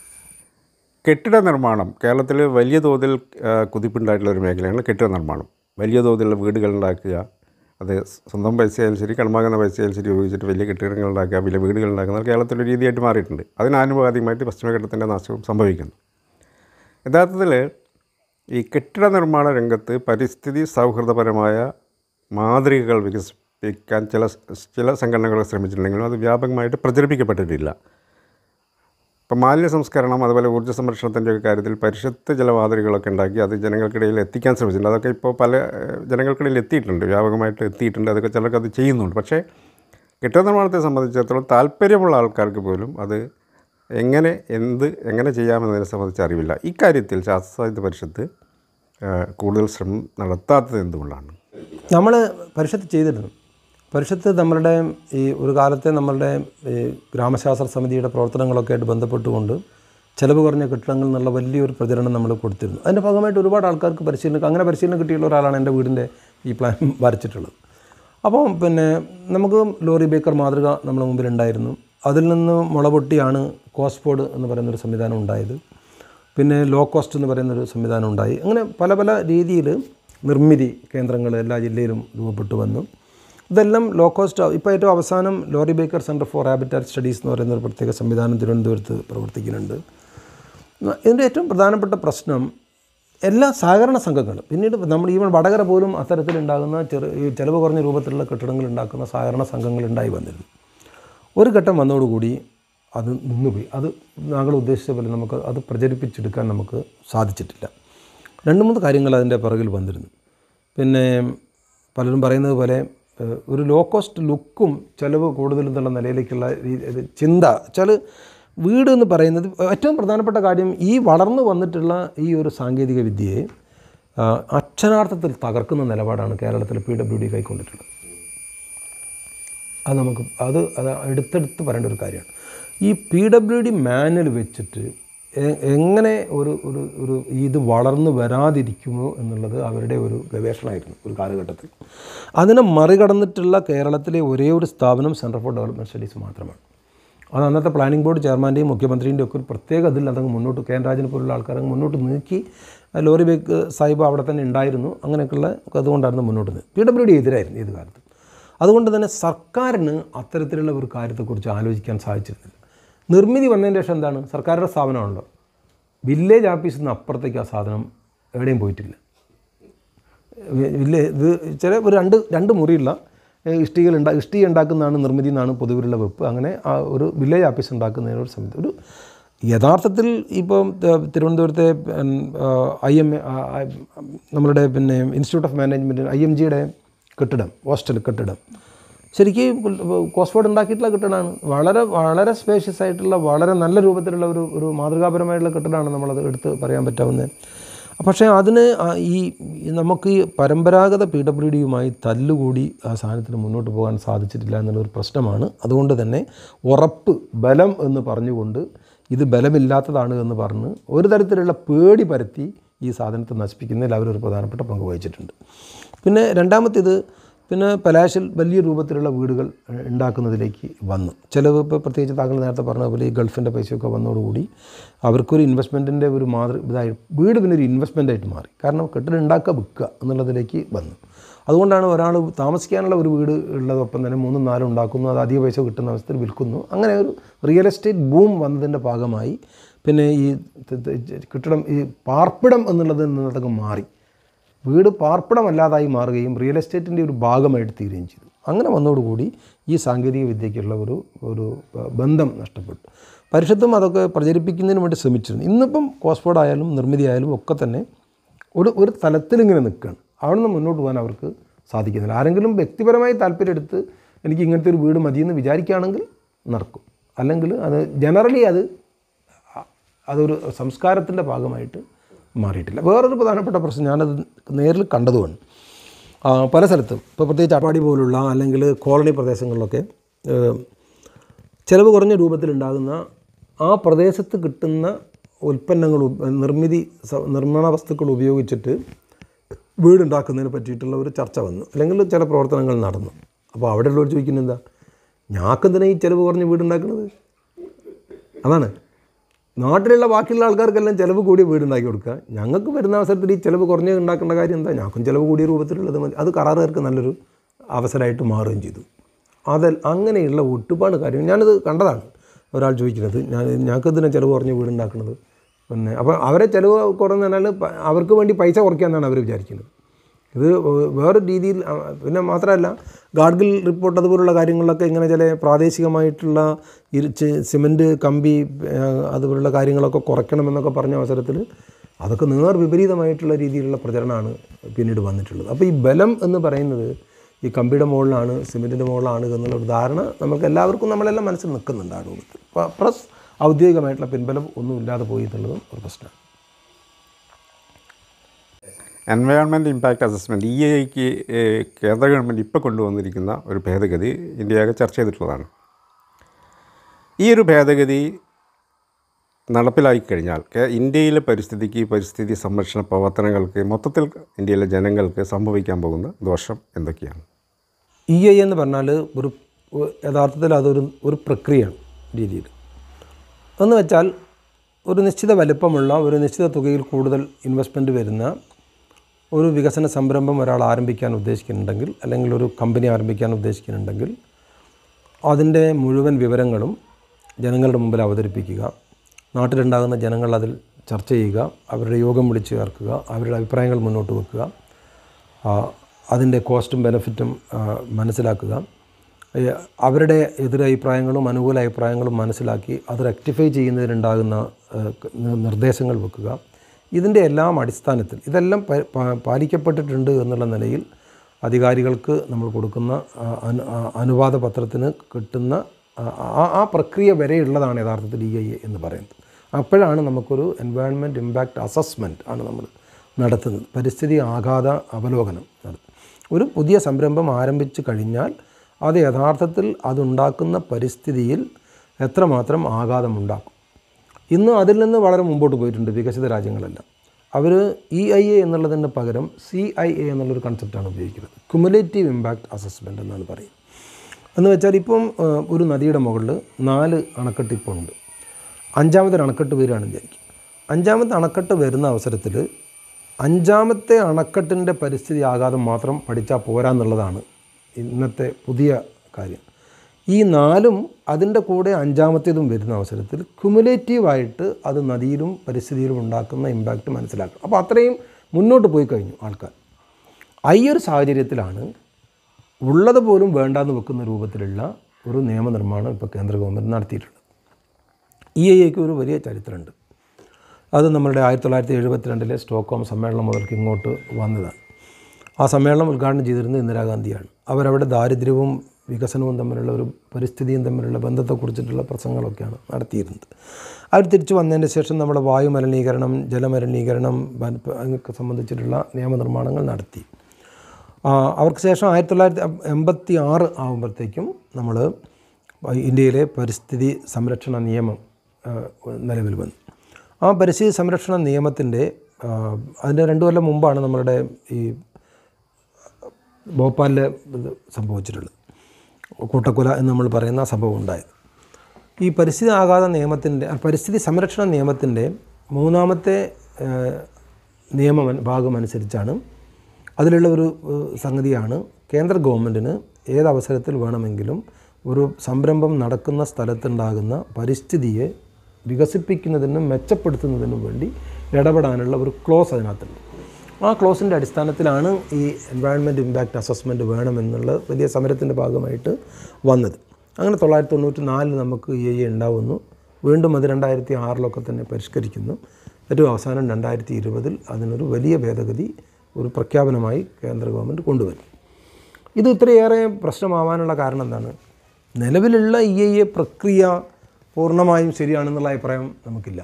കെട്ടിട നിർമ്മാണം കേരളത്തിൽ വലിയ തോതിൽ ആ, കുതിപ്പുണ്ടായിട്ടുള്ള ഒരു മേഖലയാണ് കെട്ടിട നിർമ്മാണം വലിയ തോതിലുള്ള വീടുകൾ ഉണ്ടാക്കുക അത് സ്വന്തം പൈസയായാലും ശരി കടമാകുന്ന പൈസയായാലും ശരി ഉപയോഗിച്ചിട്ട് വലിയ കെട്ടിടങ്ങൾ ഉണ്ടാക്കുക വലിയ വീടുകൾ ഉണ്ടാക്കുന്നത് കേരളത്തിലൊരു രീതിയായിട്ട് മാറിയിട്ടുണ്ട് അതിനാനുപാതികമായിട്ട് പശ്ചിമഘട്ടത്തിൻ്റെ നാശവും സംഭവിക്കുന്നു യഥാർത്ഥത്തിൽ ഈ കെട്ടിട നിർമ്മാണ രംഗത്ത് പരിസ്ഥിതി സൗഹൃദപരമായ മാതൃകകൾ വികസിപ്പിക്കാൻ ചില ചില സംഘടനകൾ ശ്രമിച്ചിട്ടുണ്ടെങ്കിലും അത് വ്യാപകമായിട്ട് പ്രചരിപ്പിക്കപ്പെട്ടിട്ടില്ല ഇപ്പം മാലിന്യ സംസ്കരണം അതുപോലെ ഊർജ്ജ സംരക്ഷണത്തിൻ്റെ ഒക്കെ കാര്യത്തിൽ പരിഷത്ത് ചില മാതൃകകളൊക്കെ ഉണ്ടാക്കി അത് ജനങ്ങൾക്കിടയിൽ എത്തിക്കാൻ ശ്രമിച്ചിട്ടുണ്ട് അതൊക്കെ ഇപ്പോൾ പല ഏഹ്, ജനങ്ങൾക്കിടയിൽ എത്തിയിട്ടുണ്ട് വ്യാപകമായിട്ട് എത്തിയിട്ടുണ്ട് അതൊക്കെ ചിലർക്ക് അത് ചെയ്യുന്നുണ്ട് പക്ഷേ കെട്ടിട നിർമ്മാണത്തെ സംബന്ധിച്ചിടത്തോളം താല്പര്യമുള്ള ആൾക്കാർക്ക് പോലും അത് എങ്ങനെ എന്ത് എങ്ങനെ ചെയ്യാമെന്നതിനെ സംബന്ധിച്ച് അറിവില്ല ഇക്കാര്യത്തിൽ ശാസ്ത്ര സാഹിത്യ പരിഷത്ത് ഏഹ്, കൂടുതൽ ശ്രമം നടത്താത്തത് എന്തുകൊണ്ടാണ് നമ്മൾ പരിഷത്ത് ചെയ്തിരുന്നു പരിഷത്ത് നമ്മളുടെ ഈ ഒരു കാലത്തെ നമ്മളുടെ ഈ ഗ്രാമശാസ്ത്ര സമിതിയുടെ പ്രവർത്തനങ്ങളൊക്കെ ആയിട്ട് ബന്ധപ്പെട്ടുകൊണ്ട് ചിലവ് കുറഞ്ഞ കെട്ടിടങ്ങൾ എന്നുള്ള വലിയൊരു പ്രചരണം നമ്മൾ കൊടുത്തിരുന്നു അതിൻ്റെ ഭാഗമായിട്ട് ഒരുപാട് ആൾക്കാർക്ക് പരിശീലനം അങ്ങനെ പരിശീലനം കിട്ടിയുള്ള ഒരാളാണ് എൻ്റെ വീടിൻ്റെ ഈ പ്ലാൻ വരച്ചിട്ടുള്ളത് അപ്പോൾ പിന്നെ നമുക്ക് ലോറി ബേക്കർ മാതൃക നമ്മുടെ മുമ്പിൽ ഉണ്ടായിരുന്നു അതിൽ നിന്ന് മുള പൊട്ടിയാണ് കോസ്പോഡ് എന്ന് പറയുന്നൊരു സംവിധാനം ഉണ്ടായത് പിന്നെ ലോ കോസ്റ്റ് എന്ന് പറയുന്നൊരു സംവിധാനം ഉണ്ടായി അങ്ങനെ പല പല രീതിയിൽ നിർമ്മിതി കേന്ദ്രങ്ങൾ എല്ലാ ജില്ലയിലും രൂപപ്പെട്ടു വന്നു ഇതെല്ലാം ലോ കോസ്റ്റ് ഇപ്പോൾ ഏറ്റവും അവസാനം Laurie Baker centre for habitat studies എന്ന് പറയുന്ന ഒരു പ്രത്യേക സംവിധാനം തിരുവനന്തപുരത്ത് പ്രവർത്തിക്കുന്നുണ്ട് ഇതിൻ്റെ ഏറ്റവും പ്രധാനപ്പെട്ട പ്രശ്നം എല്ലാ സഹകരണ സംഘങ്ങളും പിന്നീട് നമ്മൾ ഈവൻ വടകര പോലും അത്തരത്തിലുണ്ടാകുന്ന ചെറു ഈ ചിലവ് കുറഞ്ഞ രൂപത്തിലുള്ള കെട്ടിടങ്ങൾ ഉണ്ടാക്കുന്ന സഹകരണ സംഘങ്ങൾ ഉണ്ടായി വന്നിരുന്നു ഒരു ഘട്ടം വന്നതോടുകൂടി അത് നിന്നുപോയി അത് ഞങ്ങൾ ഉദ്ദേശിച്ച പോലെ നമുക്ക് അത് പ്രചരിപ്പിച്ചെടുക്കാൻ നമുക്ക് സാധിച്ചിട്ടില്ല രണ്ട് മൂന്ന് കാര്യങ്ങൾ അതിൻ്റെ പിറകിൽ വന്നിരുന്നു പിന്നെ പലരും പറയുന്നത് പോലെ ഏഹ്, ഒരു ലോ കോസ്റ്റ് ലുക്കും ചിലവ് കൂടുതലെന്നുള്ള നിലയിലേക്കുള്ള രീതി ഇത് ചിന്ത വെച്ചാൽ വീട് എന്ന് പറയുന്നത് ഏറ്റവും പ്രധാനപ്പെട്ട കാര്യം ഈ വളർന്നു വന്നിട്ടുള്ള ഈ ഒരു സാങ്കേതിക വിദ്യയെ ആ, അക്ഷരാർത്ഥത്തിൽ തകർക്കുന്ന നിലപാടാണ് കേരളത്തിൽ പി ഡബ്ല്യു ഡി കൈക്കൊണ്ടിട്ടുള്ളത് അത് നമുക്ക് അത് അത് എടുത്തെടുത്ത് പറയേണ്ട ഒരു കാര്യമാണ് ഈ പി ഡബ്ല്യു ഡി മാനുവൽ വെച്ചിട്ട് എ- എങ്ങനെ ഒരു ഒരു ഒരു ഇത് വളർന്നു വരാതിരിക്കുമോ എന്നുള്ളത് അവരുടെ ഒരു ഗവേഷണമായിരുന്നു ഒരു കാലഘട്ടത്തിൽ അതിനെ മറികടന്നിട്ടുള്ള കേരളത്തിലെ ഒരേ ഒരു സ്ഥാപനം സെൻറ്റർ ഫോർ ഡെവലപ്മെൻറ്റ് സ്റ്റഡീസ് മാത്രമാണ് അത് അന്നത്തെ പ്ലാനിംഗ് ബോർഡ് ചെയർമാൻ്റെയും മുഖ്യമന്ത്രിൻ്റെയും ഒക്കെ ഒരു പ്രത്യേക ഇതിൽ അതങ്ങ് മുന്നോട്ട് കെ എൻ രാജനെ പോലുള്ള ആൾക്കാർ അങ്ങ് മുന്നോട്ട് നീക്കി ആ ലോറി ബേക്ക് സാഹിബ് അവിടെ തന്നെ ഉണ്ടായിരുന്നു അങ്ങനെയൊക്കെയുള്ള അതുകൊണ്ടായിരുന്നു മുന്നോട്ട് നിന്ന് പി ഡബ്ല്യു ഡി എതിരായിരുന്നു ഏത് കാലത്തും അതുകൊണ്ട് തന്നെ സർക്കാരിന് അത്തരത്തിലുള്ള ഒരു കാര്യത്തെക്കുറിച്ച് ആലോചിക്കാൻ സാധിച്ചിരുന്നില്ല നിർമ്മിതി വന്നതിന് ശേഷം എന്താണ് സർക്കാരുടെ സ്ഥാപനമാണല്ലോ വില്ലേജ് ഓഫീസിൽ നിന്ന് അപ്പുറത്തേക്ക് ആ സാധനം എവിടെയും പോയിട്ടില്ല വില്ലേ ഇത് ചില ഒരു രണ്ട് രണ്ട് മുറിയുള്ള ഏഹ്, ഇഷ്ടികകൾ ഉണ്ടാ ഇഷ്ടിക ഉണ്ടാക്കുന്നതാണ് നിർമ്മിതി എന്നാണ് പൊതുവിലുള്ള വെപ്പ് അങ്ങനെ ആ ഒരു വില്ലേജ് ഓഫീസ് ഉണ്ടാക്കുന്നതിന് ഒരു സമയത്ത് ഒരു യഥാർത്ഥത്തിൽ ഇപ്പം ത- തിരുവനന്തപുരത്തെ ഐ എം നമ്മളുടെ പിന്നെ institute of management I M ജിയുടെ കെട്ടിടം ഹോസ്റ്റൽ കെട്ടിടം ശരിക്കും കോസ്ഫോർഡ് ഉണ്ടാക്കിയിട്ടുള്ള കെട്ടിടമാണ് വളരെ വളരെ സ്പേഷ്യസ് ആയിട്ടുള്ള വളരെ നല്ല രൂപത്തിലുള്ള ഒരു ഒരു മാതൃകാപരമായിട്ടുള്ള കെട്ടിടമാണ് നമ്മളത് എടുത്ത് പറയാൻ പറ്റാവുന്നത് പക്ഷേ അതിന് ആ ഈ ഈ നമുക്ക് ഈ പരമ്പരാഗത പി ഡബ്ല്യു ഡിയുമായി തല്ലുകൂടി ആ സാധനത്തിന് മുന്നോട്ട് പോകാൻ സാധിച്ചിട്ടില്ല എന്നുള്ളൊരു പ്രശ്നമാണ് അതുകൊണ്ട് തന്നെ ഉറപ്പ് ബലം എന്ന് പറഞ്ഞുകൊണ്ട് ഇത് ബലമില്ലാത്തതാണ് എന്ന് പറഞ്ഞ് ഒരു തരത്തിലുള്ള പേടി പരത്തി ഈ സാധനത്തെ നശിപ്പിക്കുന്നതിൽ അവരൊരു പ്രധാനപ്പെട്ട പങ്ക് വഹിച്ചിട്ടുണ്ട് പിന്നെ രണ്ടാമത്തേത് പിന്നെ പലാശിൽ വലിയ രൂപത്തിലുള്ള വീടുകൾ ഏഹ്, ഉണ്ടാക്കുന്നതിലേക്ക് വന്നു ചിലവ് ഇപ്പോൾ പ്രത്യേകിച്ച് താങ്കൾ നേരത്തെ പറഞ്ഞ പോലെ ഈ ഗൾഫിൻ്റെ പൈസയൊക്കെ വന്നതോടുകൂടി അവർക്കൊരു ഇൻവെസ്റ്റ്മെൻറ്റിൻ്റെ ഒരു മാതൃ ഇതായി വീട് പിന്നെ ഒരു ഇൻവെസ്റ്റ്മെൻ്റ് ആയിട്ട് മാറി കാരണം കെട്ടിടം ഉണ്ടാക്കുക വിൽക്കുക എന്നുള്ളതിലേക്ക് വന്നു അതുകൊണ്ടാണ് ഒരാൾ താമസിക്കാനുള്ള ഒരു വീട് ഉള്ളതൊപ്പം തന്നെ മൂന്നും നാലും ഉണ്ടാക്കുന്നു അത് അധിക പൈസ കിട്ടുന്ന അവസ്ഥയിൽ വിൽക്കുന്നു അങ്ങനെ ഒരു റിയൽ എസ്റ്റേറ്റ് ബൂം വന്നതിൻ്റെ ഭാഗമായി പിന്നെ ഈ ത- ത- കെട്ടിടം ഈ പാർപ്പിടം എന്നുള്ളത് നിന്നതൊക്കെ മാറി വീട് പാർപ്പിടമല്ലാതായി മാറുകയും റിയൽ എസ്റ്റേറ്റിൻ്റെ ഒരു ഭാഗമായിട്ട് തീരുകയും ചെയ്തു അങ്ങനെ വന്നതോടുകൂടി ഈ സാങ്കേതിക വിദ്യയ്ക്കുള്ള ഒരു ഒരു ബന്ധം നഷ്ടപ്പെട്ടു പരിഷത്തും അതൊക്കെ പ്രചരിപ്പിക്കുന്നതിന് വേണ്ടി ശ്രമിച്ചിരുന്നു ഇന്നിപ്പം കോസ്ഫോർഡ് ആയാലും നിർമ്മിതി ആയാലും ഒക്കെ തന്നെ ഒരു ഒരു തലത്തിലിങ്ങനെ നിൽക്കുകയാണ് അവിടെ നിന്ന് മുന്നോട്ട് പോകാൻ അവർക്ക് സാധിക്കുന്നില്ല ആരെങ്കിലും വ്യക്തിപരമായി താല്പര്യം എടുത്ത് എനിക്ക് ഇങ്ങനത്തെ ഒരു വീട് മതിയെന്ന് വിചാരിക്കുകയാണെങ്കിൽ നടക്കും അല്ലെങ്കിൽ അത് ജനറലി അത് അതൊരു സംസ്കാരത്തിൻ്റെ ഭാഗമായിട്ട് മാറിയിട്ടില്ല വേറൊരു പ്രധാനപ്പെട്ട പ്രശ്നം ഞാനത് നേരിൽ കണ്ടതുമാണ് ആ, പല സ്ഥലത്തും ഇപ്പോൾ പ്രത്യേകിച്ച് അപ്പാടി പോലുള്ള അല്ലെങ്കിൽ കോളനി പ്രദേശങ്ങളിലൊക്കെ ഏഹ്, ചിലവ് കുറഞ്ഞ രൂപത്തിലുണ്ടാകുന്ന ആ പ്രദേശത്ത് കിട്ടുന്ന ഉൽപ്പന്നങ്ങൾ ഉപ- നിർമ്മിതി സ- നിർമ്മാണ വസ്തുക്കൾ ഉപയോഗിച്ചിട്ട് വീടുണ്ടാക്കുന്നതിനെ പറ്റിയിട്ടുള്ള ഒരു ചർച്ച വന്നു അല്ലെങ്കിൽ ചില പ്രവർത്തനങ്ങൾ നടന്നു അപ്പോൾ അവിടെയുള്ളവർ ചോദിക്കുന്നത് എന്താ ഞാക്കെന്തിനാ ഈ ചിലവ് കുറഞ്ഞ വീടുണ്ടാക്കുന്നത് അതാണ് നാട്ടിലുള്ള ബാക്കിയുള്ള ആൾക്കാർക്കെല്ലാം ചിലവ് കൂടിയ വീടുണ്ടാക്കി കൊടുക്കുക ഞങ്ങൾക്ക് വരുന്ന അവസരത്തിൽ ഈ ചിലവ് കുറഞ്ഞ ഉണ്ടാക്കേണ്ട കാര്യം എന്താ ഞങ്ങൾക്കും ചിലവ് കൂടിയ രൂപത്തിലുള്ളത് മതി അത് കരാറുകാർക്ക് നല്ലൊരു അവസരമായിട്ട് മാറുകയും ചെയ്തു അതിൽ അങ്ങനെയുള്ള ഒട്ടുപാട് കാര്യം ഞാനത് കണ്ടതാണ് ഒരാൾ ചോദിക്കുന്നത് ഞാൻ ഞങ്ങൾക്ക് ഇതിനെ ചിലവ് കുറഞ്ഞ വീടുണ്ടാക്കുന്നത് പിന്നെ അപ്പോൾ അവരെ ചിലവ് കുറഞ്ഞു പറഞ്ഞാൽ പ- അവർക്ക് വേണ്ടി പൈസ കുറയ്ക്കാമെന്നാണ് അവർ വിചാരിക്കുന്നത് ഇത് വേറെ രീതിയിൽ ആ, പിന്നെ മാത്രമല്ല ഗാഡ്ഗിൽ റിപ്പോർട്ട് അതുപോലുള്ള കാര്യങ്ങളിലൊക്കെ ഇങ്ങനെ ചില പ്രാദേശികമായിട്ടുള്ള ഇരിച്ച് സിമൻറ്റ് കമ്പി ആ, അതുപോലുള്ള കാര്യങ്ങളൊക്കെ കുറയ്ക്കണമെന്നൊക്കെ പറഞ്ഞ അവസരത്തിൽ അതൊക്കെ നേർ വിപരീതമായിട്ടുള്ള രീതിയിലുള്ള പ്രചരണമാണ് പിന്നീട് വന്നിട്ടുള്ളത് അപ്പോൾ ഈ ബലം എന്ന് പറയുന്നത് ഈ കമ്പിയുടെ മുകളിലാണ് സിമെൻറ്റിൻ്റെ മുകളിലാണ് എന്നുള്ള ഒരു ധാരണ നമുക്ക് എല്ലാവർക്കും നമ്മളെല്ലാം മനസ്സിൽ നിൽക്കുന്നുണ്ട് ആ രൂപത്തിൽ പ്ലസ് ഔദ്യോഗികമായിട്ടുള്ള പിൻബലം ഒന്നും ഇല്ലാതെ പോയി എന്നുള്ളതും ഒരു പ്രശ്നമാണ് എൻവയോൺമെൻറ്റ് ഇമ്പാക്റ്റ് അസസ്മെൻറ്റ് ഇ ഐക്ക് കേന്ദ്ര ഗവൺമെൻറ് ഇപ്പോൾ കൊണ്ടുവന്നിരിക്കുന്ന ഒരു ഭേദഗതി ഇന്ത്യയാകെ ചർച്ച ചെയ്തിട്ടുള്ളതാണ് ഈ ഒരു ഭേദഗതി നടപ്പിലായി കഴിഞ്ഞാൽ കേ- ഇന്ത്യയിലെ പരിസ്ഥിതിക്ക് പരിസ്ഥിതി സംരക്ഷണ പ്രവർത്തനങ്ങൾക്ക് മൊത്തത്തിൽ ഇന്ത്യയിലെ ജനങ്ങൾക്ക് സംഭവിക്കാൻ പോകുന്ന ദോഷം എന്തൊക്കെയാണ് ഇ ഐ എന്ന് പറഞ്ഞാൽ ഒരു ഒരു- യഥാർത്ഥത്തിൽ അതൊരു ഒരു പ്രക്രിയയാണ് രീതിയിൽ എന്ന് വെച്ചാൽ ഒരു നിശ്ചിത വലിപ്പമുള്ള ഒരു നിശ്ചിത തുകയിൽ കൂടുതൽ ഇൻവെസ്റ്റ്മെൻറ്റ് വരുന്ന ഒരു വികസന സംരംഭം ഒരാൾ ആരംഭിക്കാൻ ഉദ്ദേശിക്കുന്നുണ്ടെങ്കിൽ അല്ലെങ്കിൽ ഒരു കമ്പനി ആരംഭിക്കാൻ ഉദ്ദേശിക്കുന്നുണ്ടെങ്കിൽ അതിൻ്റെ മുഴുവൻ വിവരങ്ങളും ജനങ്ങളുടെ മുമ്പിൽ അവതരിപ്പിക്കുക നാട്ടിലുണ്ടാകുന്ന ജനങ്ങൾ അതിൽ ചർച്ച ചെയ്യുക അവരുടെ യോഗം വിളിച്ചു ചേർക്കുക അവരുടെ അഭിപ്രായങ്ങൾ മുന്നോട്ട് വെക്കുക ആ, അതിൻ്റെ കോസ്റ്റും ബെനിഫിറ്റും ആ, മനസ്സിലാക്കുക ഏ, അവരുടെ എതിരഭിപ്രായങ്ങളും അനുകൂല അഭിപ്രായങ്ങളും മനസ്സിലാക്കി അത് റെക്ടിഫൈ ചെയ്യുന്നതിനുണ്ടാകുന്ന ഏ, ക- നി- നിർദ്ദേശങ്ങൾ വെക്കുക ഇതിൻ്റെ എല്ലാം അടിസ്ഥാനത്തിൽ ഇതെല്ലാം പ- പാ- പാലിക്കപ്പെട്ടിട്ടുണ്ട് എന്നുള്ള നിലയിൽ അധികാരികൾക്ക് നമ്മൾ കൊടുക്കുന്ന ആ, അനു- ആ, അനുവാദ പത്രത്തിന് കിട്ടുന്ന ആ- ആ ആ പ്രക്രിയ വരെയുള്ളതാണ് യഥാർത്ഥത്തിൽ ഇ ഐ എ എന്ന് പറയുന്നത് അപ്പോഴാണ് നമുക്കൊരു എൻവയോൺമെൻറ്റ് ഇമ്പാക്റ്റ് അസസ്മെൻറ്റ് ആണ് നമ്മൾ നടത്തുന്നത് പരിസ്ഥിതി ആഘാത അവലോകനം നടത്തുന്നത് ഒരു പുതിയ സംരംഭം ആരംഭിച്ചു കഴിഞ്ഞാൽ അത് യഥാർത്ഥത്തിൽ അതുണ്ടാക്കുന്ന പരിസ്ഥിതിയിൽ എത്രമാത്രം ആഘാതമുണ്ടാക്കും ഇന്ന് അതിൽ നിന്ന് വളരെ മുമ്പോട്ട് പോയിട്ടുണ്ട് വികസിത രാജ്യങ്ങളെല്ലാം അവർ ഇ ഐ എ എന്നുള്ളതിന് പകരം സി ഐ എ എന്നുള്ളൊരു കൺസെപ്റ്റാണ് ഉപയോഗിക്കുന്നത് കുമുലേറ്റീവ് ഇമ്പാക്റ്റ് അസസ്മെൻ്റ് എന്നാണ് പറയുന്നത് എന്ന് വെച്ചാൽ ഇപ്പം ആ, ഒരു നദിയുടെ മുകളിൽ നാല് അണക്കെട്ട് ഇപ്പോൾ ഉണ്ട് അഞ്ചാമത്തെ ഒരു അണക്കെട്ട് വരികയാണെന്ന് വിചാരിക്കും അഞ്ചാമത്തെ അണക്കെട്ട് വരുന്ന അവസരത്തിൽ അഞ്ചാമത്തെ അണക്കെട്ടിൻ്റെ പരിസ്ഥിതി ആഘാതം മാത്രം പഠിച്ചാൽ പോരാന്നുള്ളതാണ് ഇന്നത്തെ പുതിയ കാര്യം ഈ നാലും അതിൻ്റെ കൂടെ അഞ്ചാമത്തേതും വരുന്ന അവസരത്തിൽ ക്യുമുലേറ്റീവായിട്ട് അത് നദിയിലും പരിസ്ഥിതിയിലും ഉണ്ടാക്കുന്ന ഇമ്പാക്റ്റ് മനസ്സിലാക്കണം അപ്പോൾ അത്രയും മുന്നോട്ട് പോയി കഴിഞ്ഞു ആൾക്കാർ ആ ഈ ഒരു സാഹചര്യത്തിലാണ് ഉള്ളത് പോലും വേണ്ടാന്ന് വെക്കുന്ന രൂപത്തിലുള്ള ഒരു നിയമനിർമ്മാണം ഇപ്പോൾ കേന്ദ്ര ഗവൺമെൻറ് നടത്തിയിട്ടുള്ളത് ഇ ഐ എക്ക് ഒരു വലിയ ചരിത്രമുണ്ട് അത് നമ്മളുടെ ആയിരത്തി തൊള്ളായിരത്തി എഴുപത്തിരണ്ടിലെ സ്റ്റോക്ക്ഹോം സമ്മേളനം മുതൽക്ക് ഇങ്ങോട്ട് വന്നതാണ് ആ സമ്മേളനം ഉദ്ഘാടനം ചെയ്തിരുന്നത് ഇന്ദിരാഗാന്ധിയാണ് അവരവിടെ ദാരിദ്ര്യവും വികസനവും തമ്മിലുള്ള ഒരു പരിസ്ഥിതിയും തമ്മിലുള്ള ബന്ധത്തെക്കുറിച്ചിട്ടുള്ള പ്രസംഗങ്ങളൊക്കെയാണ് നടത്തിയിരുന്നത് അവർ തിരിച്ചു വന്നതിന് ശേഷം നമ്മുടെ വായു മലിനീകരണം ജലമലിനീകരണം വന- അങ്ങനെയൊക്കെ സംബന്ധിച്ചിട്ടുള്ള നിയമനിർമ്മാണങ്ങൾ നടത്തി ആ, അവർക്ക് ശേഷം ആയിരത്തി തൊള്ളായിരത്തി എൺപത്തി ആറ് ആകുമ്പോഴത്തേക്കും നമ്മൾ ഇന്ത്യയിലെ പരിസ്ഥിതി സംരക്ഷണ നിയമം ആ, നിലവിൽ വന്നു ആ പരിസ്ഥിതി സംരക്ഷണ നിയമത്തിൻ്റെ അതിൻ്റെ രണ്ടു കൊല്ലം മുമ്പാണ് നമ്മളുടെ ഈ ഭോപ്പാലിൽ ഇത് സംഭവിച്ചിട്ടുള്ളത് കൂട്ടക്കൊല എന്ന് നമ്മൾ പറയുന്ന സംഭവം ഉണ്ടായത് ഈ പരിസ്ഥിതി ആഘാത നിയമത്തിൻ്റെ പരിസ്ഥിതി സംരക്ഷണ നിയമത്തിൻ്റെ മൂന്നാമത്തെ ഏഹ്, നിയമം ഭാഗം അനുസരിച്ചാണ് അതിലുള്ള ഒരു ഏഹ്, സംഗതിയാണ് കേന്ദ്ര ഗവൺമെൻറ്റിന് ഏതവസരത്തിൽ വേണമെങ്കിലും ഒരു സംരംഭം നടക്കുന്ന സ്ഥലത്തുണ്ടാകുന്ന പരിസ്ഥിതിയെ വികസിപ്പിക്കുന്നതിനും മെച്ചപ്പെടുത്തുന്നതിനും വേണ്ടി ഇടപെടാനുള്ള ഒരു ക്ലോസ് അതിനകത്തുണ്ട് ആ ക്ലോസിൻ്റെ അടിസ്ഥാനത്തിലാണ് ഈ എൻവയൺമെൻറ്റ് ഇമ്പാക്റ്റ് അസസ്മെൻറ്റ് വേണമെന്നുള്ള വലിയ സമരത്തിൻ്റെ ഭാഗമായിട്ട് വന്നത് അങ്ങനെ തൊള്ളായിരത്തി തൊണ്ണൂറ്റി നാലിൽ നമുക്ക് ഇ ഐ ഉണ്ടാവുന്നു വീണ്ടും അത് രണ്ടായിരത്തി ആറിലൊക്കെ തന്നെ പരിഷ്കരിക്കുന്നു ഏറ്റവും അവസാനം രണ്ടായിരത്തി ഇരുപതിൽ അതിനൊരു വലിയ ഭേദഗതി ഒരു പ്രഖ്യാപനമായി കേന്ദ്ര ഗവൺമെൻറ് കൊണ്ടുവരും ഇത് ഇത്രയേറെ പ്രശ്നമാവാനുള്ള കാരണം എന്താണ് നിലവിലുള്ള ഇ ഐ എ പ്രക്രിയ പൂർണ്ണമായും ശരിയാണെന്നുള്ള അഭിപ്രായം നമുക്കില്ല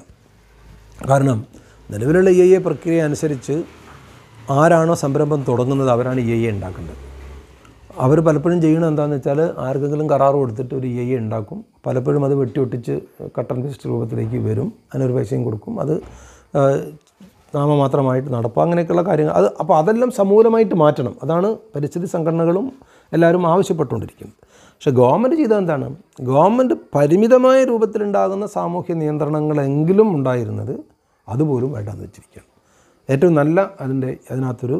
കാരണം നിലവിലുള്ള ഇ ഐ എ പ്രക്രിയ അനുസരിച്ച് ആരാണോ സംരംഭം തുടങ്ങുന്നത് അവരാണ് ഇ ഐ എ ഉണ്ടാക്കേണ്ടത് അവർ പലപ്പോഴും ചെയ്യണത് എന്താണെന്ന് വെച്ചാൽ ആർക്കെങ്കിലും കരാറ് കൊടുത്തിട്ട് ഒരു ഇ ഐ എ ഉണ്ടാക്കും പലപ്പോഴും അത് വെട്ടി ഒട്ടിച്ച് കട്ടൻ ഫിസ്റ്റ് രൂപത്തിലേക്ക് വരും അതിനൊരു പൈസയും കൊടുക്കും അത് ആ, നാമമാത്രമായിട്ട് നടക്കും അങ്ങനെയൊക്കെയുള്ള കാര്യങ്ങൾ അത് അപ്പോൾ അതെല്ലാം സമൂലമായിട്ട് മാറ്റണം അതാണ് പരിസ്ഥിതി സംഘടനകളും എല്ലാവരും ആവശ്യപ്പെട്ടുകൊണ്ടിരിക്കുന്നത് പക്ഷേ ഗവൺമെൻറ് ചെയ്തത് എന്താണ് ഗവൺമെൻറ് പരിമിതമായ രൂപത്തിലുണ്ടാകുന്ന സാമൂഹ്യ നിയന്ത്രണങ്ങളെങ്കിലും ഉണ്ടായിരുന്നത് അതുപോലും വേണ്ടാന്ന് വെച്ചിരിക്കുകയാണ് ഏറ്റവും നല്ല അതിൻ്റെ അതിനകത്തൊരു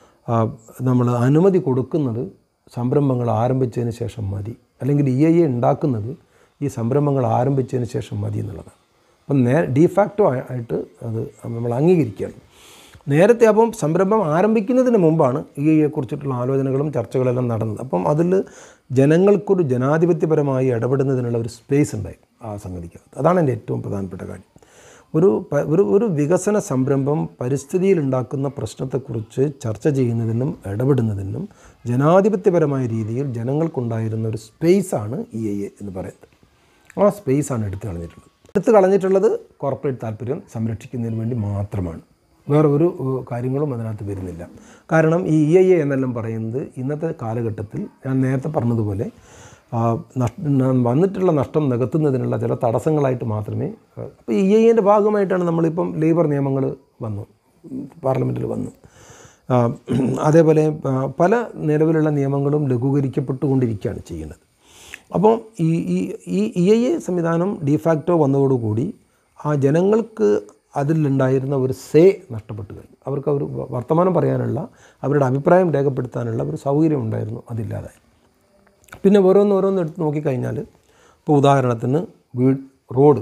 നമ്മൾ അനുമതി കൊടുക്കുന്നത് സംരംഭങ്ങൾ ആരംഭിച്ചതിന് ശേഷം മതി അല്ലെങ്കിൽ ഇ ഐ എ ഉണ്ടാക്കുന്നത് ഈ സംരംഭങ്ങൾ ആരംഭിച്ചതിന് ശേഷം മതി എന്നുള്ളതാണ് അപ്പം നേ ഡിഫാക്റ്റോ ആയിട്ട് അത് നമ്മൾ അംഗീകരിക്കുകയാണ് നേരത്തെ അപ്പം സംരംഭം ആരംഭിക്കുന്നതിന് മുമ്പാണ് ഇ ഐ കുറിച്ചിട്ടുള്ള ആലോചനകളും ചർച്ചകളെല്ലാം നടന്നത് അപ്പം അതിൽ ജനങ്ങൾക്കൊരു ജനാധിപത്യപരമായി ഇടപെടുന്നതിനുള്ള ഒരു സ്പേസ് ഉണ്ടായി ആ സംഗതിക്കകത്ത് അതാണ് എൻ്റെ ഏറ്റവും പ്രധാനപ്പെട്ട കാര്യം ഒരു പ- ഒരു ഒരു വികസന സംരംഭം പരിസ്ഥിതിയിൽ ഉണ്ടാക്കുന്ന പ്രശ്നത്തെക്കുറിച്ച് ചർച്ച ചെയ്യുന്നതിനും ഇടപെടുന്നതിനും ജനാധിപത്യപരമായ രീതിയിൽ ജനങ്ങൾക്കുണ്ടായിരുന്ന ഒരു സ്പേസാണ് ഇ ഐ എ എന്ന് പറയുന്നത് ആ സ്പേസാണ് എടുത്തു കളഞ്ഞിട്ടുള്ളത് എടുത്തു കളഞ്ഞിട്ടുള്ളത് കോർപ്പറേറ്റ് താല്പര്യം സംരക്ഷിക്കുന്നതിന് വേണ്ടി മാത്രമാണ് വേറെ ഒരു ഏഹ്, കാര്യങ്ങളും അതിനകത്ത് വരുന്നില്ല കാരണം ഈ ഇ ഐ എ എന്നെല്ലാം പറയുന്നത് ഇന്നത്തെ കാലഘട്ടത്തിൽ ഞാൻ നേരത്തെ പറഞ്ഞതുപോലെ ആ, നഷ്- ന- വന്നിട്ടുള്ള നഷ്ടം നികത്തുന്നതിനുള്ള ചില തടസ്സങ്ങളായിട്ട് മാത്രമേ അപ്പോൾ ഇ ഐ എൻ്റെ ഭാഗമായിട്ടാണ് നമ്മളിപ്പം ലേബർ നിയമങ്ങൾ വന്നു പാർലമെൻറ്റിൽ വന്നു ആ, അതേപോലെ ആ, പല നിലവിലുള്ള നിയമങ്ങളും ലഘൂകരിക്കപ്പെട്ടുകൊണ്ടിരിക്കുകയാണ് ചെയ്യുന്നത് അപ്പോൾ ഈ ഈ ഈ ഇ ഐ എ സംവിധാനം ഡിഫാക്റ്റോ വന്നതോടുകൂടി ആ ജനങ്ങൾക്ക് അതിലുണ്ടായിരുന്ന ഒരു സേ നഷ്ടപ്പെട്ടു കഴിഞ്ഞു അവർക്ക് അവർ വർത്തമാനം പറയാനുള്ള അവരുടെ അഭിപ്രായം രേഖപ്പെടുത്താനുള്ള ഒരു സൗകര്യം ഉണ്ടായിരുന്നു അതില്ലാതായി പിന്നെ ഓരോന്ന് ഓരോന്ന് എടുത്ത് നോക്കിക്കഴിഞ്ഞാൽ ഇപ്പോൾ ഉദാഹരണത്തിന് വീട് റോഡ്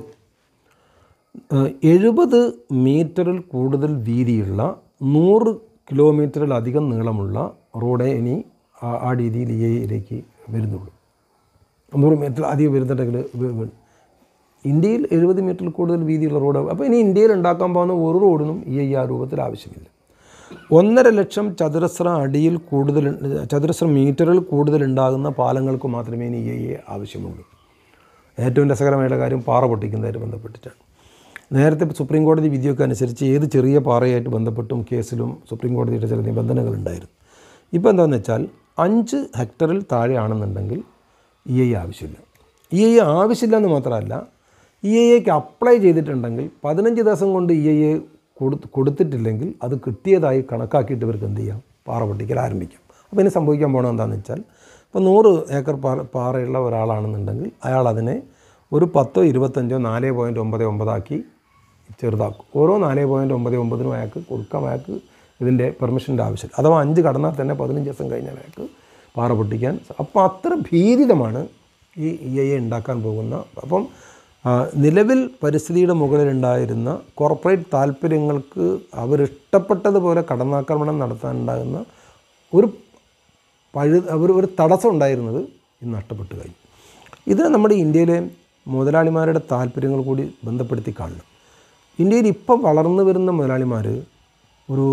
എഴുപത് മീറ്ററിൽ കൂടുതൽ വീതിയുള്ള നൂറ് കിലോമീറ്ററിലധികം നീളമുള്ള റോഡേ ഇനി ആ- ആ രീതിയിൽ ഇ ഐയിലേക്ക് വരുന്നുള്ളൂ നൂറ് മീറ്റർ അധികം വരുന്നുണ്ടെങ്കിൽ വ- വ- ഇന്ത്യയിൽ എഴുപത് മീറ്ററിൽ കൂടുതൽ വീതിയുള്ള റോഡ് അപ്പോൾ ഇനി ഇന്ത്യയിൽ ഉണ്ടാക്കാൻ പോകുന്ന ഒരു റോഡിനും ഇ ഐ ആ രൂപത്തിൽ ആവശ്യമില്ല ഒന്നര ലക്ഷം ചതുരശ്ര അടിയിൽ കൂടുതൽ ചതുരശ്ര മീറ്ററിൽ കൂടുതൽ ഉണ്ടാകുന്ന പാലങ്ങൾക്ക് മാത്രമേ ഇനി ഇ ഐ ആവശ്യമുള്ളൂ ഏറ്റവും രസകരമായുള്ള കാര്യം പാറ പൊട്ടിക്കുന്നതായിട്ട് ബന്ധപ്പെട്ടിട്ടാണ് നേരത്തെ സുപ്രീം കോടതി വിധിയൊക്കെ അനുസരിച്ച് ഏത് ചെറിയ പാറയായിട്ട് ബന്ധപ്പെട്ടും കേസിലും സുപ്രീം കോടതിയുടെ ചില നിബന്ധനകളുണ്ടായിരുന്നു ഇപ്പോൾ എന്താണെന്ന് വെച്ചാൽ അഞ്ച് ഹെക്ടറിൽ താഴെയാണെന്നുണ്ടെങ്കിൽ ഇ ഐ ആവശ്യമില്ല ഇ ഐ ആവശ്യമില്ല എന്ന് മാത്രമല്ല ഇ ഐ എക്ക് അപ്ലൈ ചെയ്തിട്ടുണ്ടെങ്കിൽ പതിനഞ്ച് ദിവസം കൊണ്ട് ഇ ഐ എ കൊടു കൊടുത്തിട്ടില്ലെങ്കിൽ അത് കിട്ടിയതായി കണക്കാക്കിയിട്ട് ഇവർക്ക് എന്ത് ചെയ്യാം പാറ പൊട്ടിക്കൽ ആരംഭിക്കാം അപ്പോൾ ഇനി സംഭവിക്കാൻ പോകണത് എന്താണെന്ന് വെച്ചാൽ ഇപ്പോൾ നൂറ് ഏക്കർ പാറ പാറയുള്ള ഒരാളാണെന്നുണ്ടെങ്കിൽ അയാൾ അതിനെ ഒരു പത്തോ ഇരുപത്തഞ്ചോ നാല് പോയിൻറ്റ് ഒമ്പത് ഒമ്പതാക്കി ചെറുതാക്കും ഓരോ നാല് പോയിൻറ്റ് ഒമ്പത് ഒമ്പതിനും അയാൾക്ക് കൊടുക്കാം അയാൾക്ക് ഇതിൻ്റെ പെർമിഷൻ്റെ ആവശ്യം അഥവാ അഞ്ച് കടന്നാൽ തന്നെ പതിനഞ്ച് ദിവസം കഴിഞ്ഞാൽ അയാൾക്ക് പാറ പൊട്ടിക്കാൻ സ- അപ്പോൾ അത്ര ഭീതിതമാണ് ഈ ഇ ഐ എ ഉണ്ടാക്കാൻ പോകുന്ന അപ്പം ആ, നിലവിൽ പരിസ്ഥിതിയുടെ മുകളിലുണ്ടായിരുന്ന കോർപ്പറേറ്റ് താല്പര്യങ്ങൾക്ക് അവരിഷ്ടപ്പെട്ടതുപോലെ കടന്നാക്രമണം നടത്താനുണ്ടാകുന്ന ഒരു പഴു ഒരു ഒരു തടസ്സം ഉണ്ടായിരുന്നത് ഇന്ന് നഷ്ടപ്പെട്ടു കഴിഞ്ഞു ഇതിന് നമ്മുടെ ഇന്ത്യയിലെ മുതലാളിമാരുടെ താല്പര്യങ്ങൾ കൂടി ബന്ധപ്പെടുത്തി കാണണം ഇന്ത്യയിൽ ഇപ്പം വളർന്നു വരുന്ന മുതലാളിമാർ ഒരു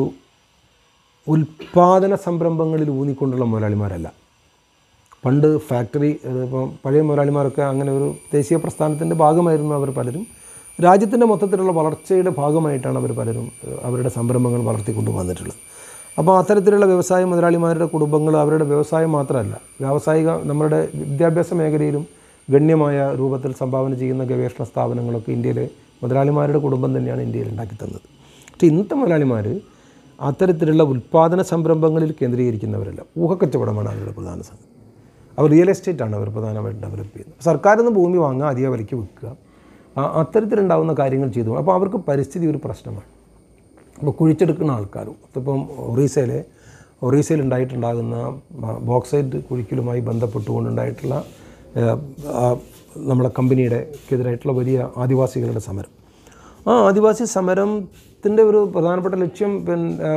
ഉൽപ്പാദന സംരംഭങ്ങളിൽ ഊന്നിക്കൊണ്ടുള്ള മുതലാളിമാരല്ല പണ്ട് ഫാക്ടറി ഇപ്പം പഴയ മുതലാളിമാരൊക്കെ അങ്ങനെ ഒരു ദേശീയ പ്രസ്ഥാനത്തിൻ്റെ ഭാഗമായിരുന്നു അവർ പലരും രാജ്യത്തിൻ്റെ മൊത്തത്തിലുള്ള വളർച്ചയുടെ ഭാഗമായിട്ടാണ് അവർ പലരും ഏഹ്, അവരുടെ സംരംഭങ്ങൾ വളർത്തിക്കൊണ്ട് വന്നിട്ടുള്ളത് അപ്പോൾ അത്തരത്തിലുള്ള വ്യവസായ മുതലാളിമാരുടെ കുടുംബങ്ങൾ അവരുടെ വ്യവസായം മാത്രമല്ല വ്യാവസായിക നമ്മുടെ വിദ്യാഭ്യാസ മേഖലയിലും ഗണ്യമായ രൂപത്തിൽ സംഭാവന ചെയ്യുന്ന ഗവേഷണ സ്ഥാപനങ്ങളൊക്കെ ഇന്ത്യയിലെ മുതലാളിമാരുടെ കുടുംബം തന്നെയാണ് ഇന്ത്യയിൽ ഉണ്ടാക്കി തന്നത് പക്ഷേ ഇന്നത്തെ മുതലാളിമാർ അത്തരത്തിലുള്ള ഉൽപ്പാദന സംരംഭങ്ങളിൽ കേന്ദ്രീകരിക്കുന്നവരല്ല ഊഹക്കച്ചവടമാണ് അവരുടെ പ്രധാന സംഘം അവർ റിയൽ എസ്റ്റേറ്റ് ആണ് അവർ പ്രധാനമായിട്ട് ഡെവലപ്പ് ചെയ്യുന്നത് സർക്കാരിൽ നിന്ന് ഭൂമി വാങ്ങുക അധിക വിലയ്ക്ക് വിൽക്കുക ആ- അത്തരത്തിലുണ്ടാകുന്ന കാര്യങ്ങൾ ചെയ്തു അപ്പോൾ അവർക്ക് പരിസ്ഥിതി ഒരു പ്രശ്നമാണ് അപ്പോൾ കുഴിച്ചെടുക്കുന്ന ആൾക്കാരും ഇപ്പം ഒറീസയിലെ ഒറീസയിൽ ഉണ്ടായിട്ടുണ്ടാകുന്ന ബ- ബോക്സൈറ്റ് കുഴിക്കലുമായി ബന്ധപ്പെട്ടുകൊണ്ടുണ്ടായിട്ടുള്ള ഏഹ്, ആ നമ്മുടെ കമ്പനിയുടെ എതിരായിട്ടുള്ള വലിയ ആദിവാസികളുടെ സമരം ആ ആദിവാസി സമരത്തിൻ്റെ ഒരു പ്രധാനപ്പെട്ട ലക്ഷ്യം പിന്നെ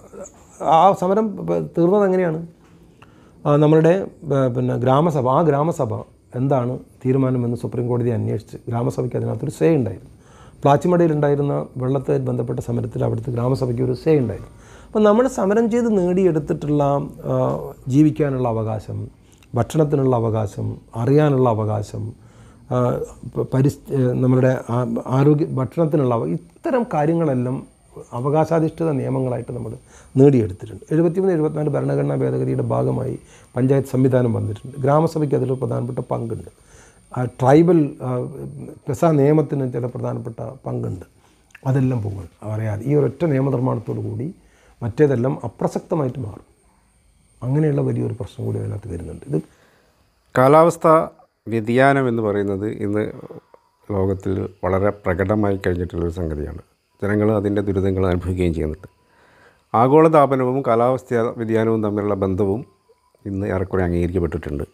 ആ സമരം തീർന്നത് എങ്ങനെയാണ് ആ, നമ്മളുടെ ബ- പിന്നെ ഗ്രാമസഭ ആ ഗ്രാമസഭ എന്താണ് തീരുമാനമെന്ന് സുപ്രീം കോടതി അന്വേഷിച്ച് ഗ്രാമസഭയ്ക്ക് അതിനകത്തൊരു സേ ഉണ്ടായിരുന്നു പ്ലാച്ചിമടയിൽ ഉണ്ടായിരുന്ന വെള്ളത്തെ ബന്ധപ്പെട്ട സമരത്തിൽ അവിടുത്തെ ഗ്രാമസഭയ്ക്ക് ഒരു സേ ഉണ്ടായിരുന്നു അപ്പോൾ നമ്മൾ സമരം ചെയ്ത് നേടിയെടുത്തിട്ടുള്ള ആ, ജീവിക്കാനുള്ള അവകാശം ഭക്ഷണത്തിനുള്ള അവകാശം അറിയാനുള്ള അവകാശം ആ, പ- പരിസ് ഏ, നമ്മളുടെ ആ- ആരോഗ്യ ഭക്ഷണത്തിനുള്ള അവ- ഇത്തരം കാര്യങ്ങളെല്ലാം അവകാശാധിഷ്ഠിത നിയമങ്ങളായിട്ട് നമ്മൾ നേടിയെടുത്തിട്ടുണ്ട് എഴുപത്തിമൂന്ന് എഴുപത്തിനാല് ഭരണഘടനാ ഭേദഗതിയുടെ ഭാഗമായി പഞ്ചായത്ത് സംവിധാനം വന്നിട്ടുണ്ട് ഗ്രാമസഭയ്ക്ക് അതിൽ പ്രധാനപ്പെട്ട പങ്കുണ്ട് ആ ട്രൈബൽ ആ, പെസ നിയമത്തിന് ചില പ്രധാനപ്പെട്ട പങ്കുണ്ട് അതെല്ലാം പോകും അറിയാതെ ഈ ഒരൊറ്റ നിയമനിർമ്മാണത്തോടു കൂടി മറ്റേതെല്ലാം അപ്രസക്തമായിട്ട് മാറും അങ്ങനെയുള്ള വലിയൊരു പ്രശ്നം കൂടി അതിനകത്ത് വരുന്നുണ്ട് ഇത് കാലാവസ്ഥ വ്യതിയാനം എന്ന് പറയുന്നത് ഇന്ന് ലോകത്തിൽ വളരെ പ്രകടമായി കഴിഞ്ഞിട്ടുള്ളൊരു സംഗതിയാണ് ജനങ്ങൾ അതിൻ്റെ ദുരിതങ്ങൾ അനുഭവിക്കുകയും ചെയ്യുന്നുണ്ട് ആഗോളതാപനവും കാലാവസ്ഥ വ്യതിയാനവും തമ്മിലുള്ള ബന്ധവും ഇന്ന് ഏറെക്കുറെ അംഗീകരിക്കപ്പെട്ടിട്ടുണ്ട്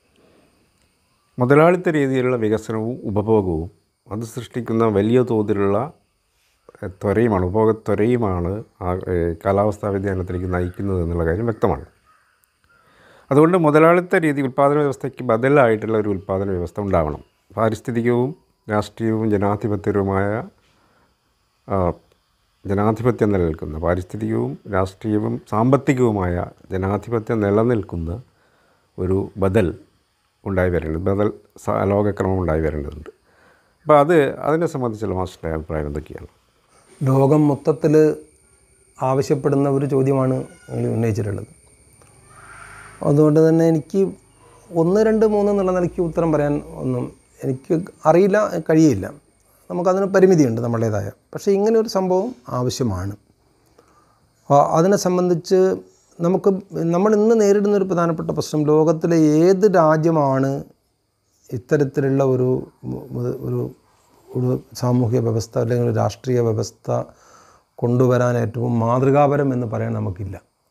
മുതലാളിത്ത രീതിയിലുള്ള വികസനവും ഉപഭോഗവും അത് സൃഷ്ടിക്കുന്ന വലിയ തോതിലുള്ള എഹ്, ത്വരയുമാണ് ഉപഭോഗ ത്വരയുമാണ് ആ ഏഹ്, കാലാവസ്ഥാ വ്യതിയാനത്തിലേക്ക് നയിക്കുന്നത് എന്നുള്ള കാര്യം വ്യക്തമാണ് അതുകൊണ്ട് മുതലാളിത്ത രീതി ഉൽപ്പാദന വ്യവസ്ഥയ്ക്ക് ബദലായിട്ടുള്ള ഒരു ഉൽപ്പാദന വ്യവസ്ഥ ഉണ്ടാവണം പാരിസ്ഥിതികവും രാഷ്ട്രീയവും ജനാധിപത്യവുമായ ആ, ജനാധിപത്യം നിലനിൽക്കുന്ന പാരിസ്ഥിതികവും രാഷ്ട്രീയവും സാമ്പത്തികവുമായ ജനാധിപത്യം നിലനിൽക്കുന്ന ഒരു ബദൽ ഉണ്ടായി വരേണ്ടത് ബദൽ സ- ലോകക്രമം ഉണ്ടായി വരേണ്ടതുണ്ട് അപ്പോൾ അത് അതിനെ സംബന്ധിച്ചുള്ള മാസ്റ്ററുടെ അഭിപ്രായം എന്തൊക്കെയാണ് ലോകം മൊത്തത്തിൽ ആവശ്യപ്പെടുന്ന ഒരു ചോദ്യമാണ് നിങ്ങൾ ഉന്നയിച്ചിട്ടുള്ളത് അതുകൊണ്ട് തന്നെ എനിക്ക് ഒന്ന് രണ്ട് മൂന്ന് എന്നുള്ള നിലയ്ക്ക് ഉത്തരം പറയാൻ ഒന്നും എനിക്ക് അറിയില്ല കഴിയില്ല നമുക്കതിന് പരിമിതിയുണ്ട് നമ്മുടേതായ പക്ഷേ ഇങ്ങനെ ഒരു സംഭവം ആവശ്യമാണ് ആ, അതിനെ സംബന്ധിച്ച് നമുക്ക് നമ്മൾ ഇന്ന് നേരിടുന്ന ഒരു പ്രധാനപ്പെട്ട പ്രശ്നം ലോകത്തിലെ ഏത് രാജ്യമാണ് ഇത്തരത്തിലുള്ള ഒരു മു- മു- ഒരു ഒരു സാമൂഹിക വ്യവസ്ഥ അല്ലെങ്കിൽ ഒരു രാഷ്ട്രീയ വ്യവസ്ഥ കൊണ്ടുവരാൻ ഏറ്റവും മാതൃകാപരം എന്ന് പറയാൻ നമുക്കില്ല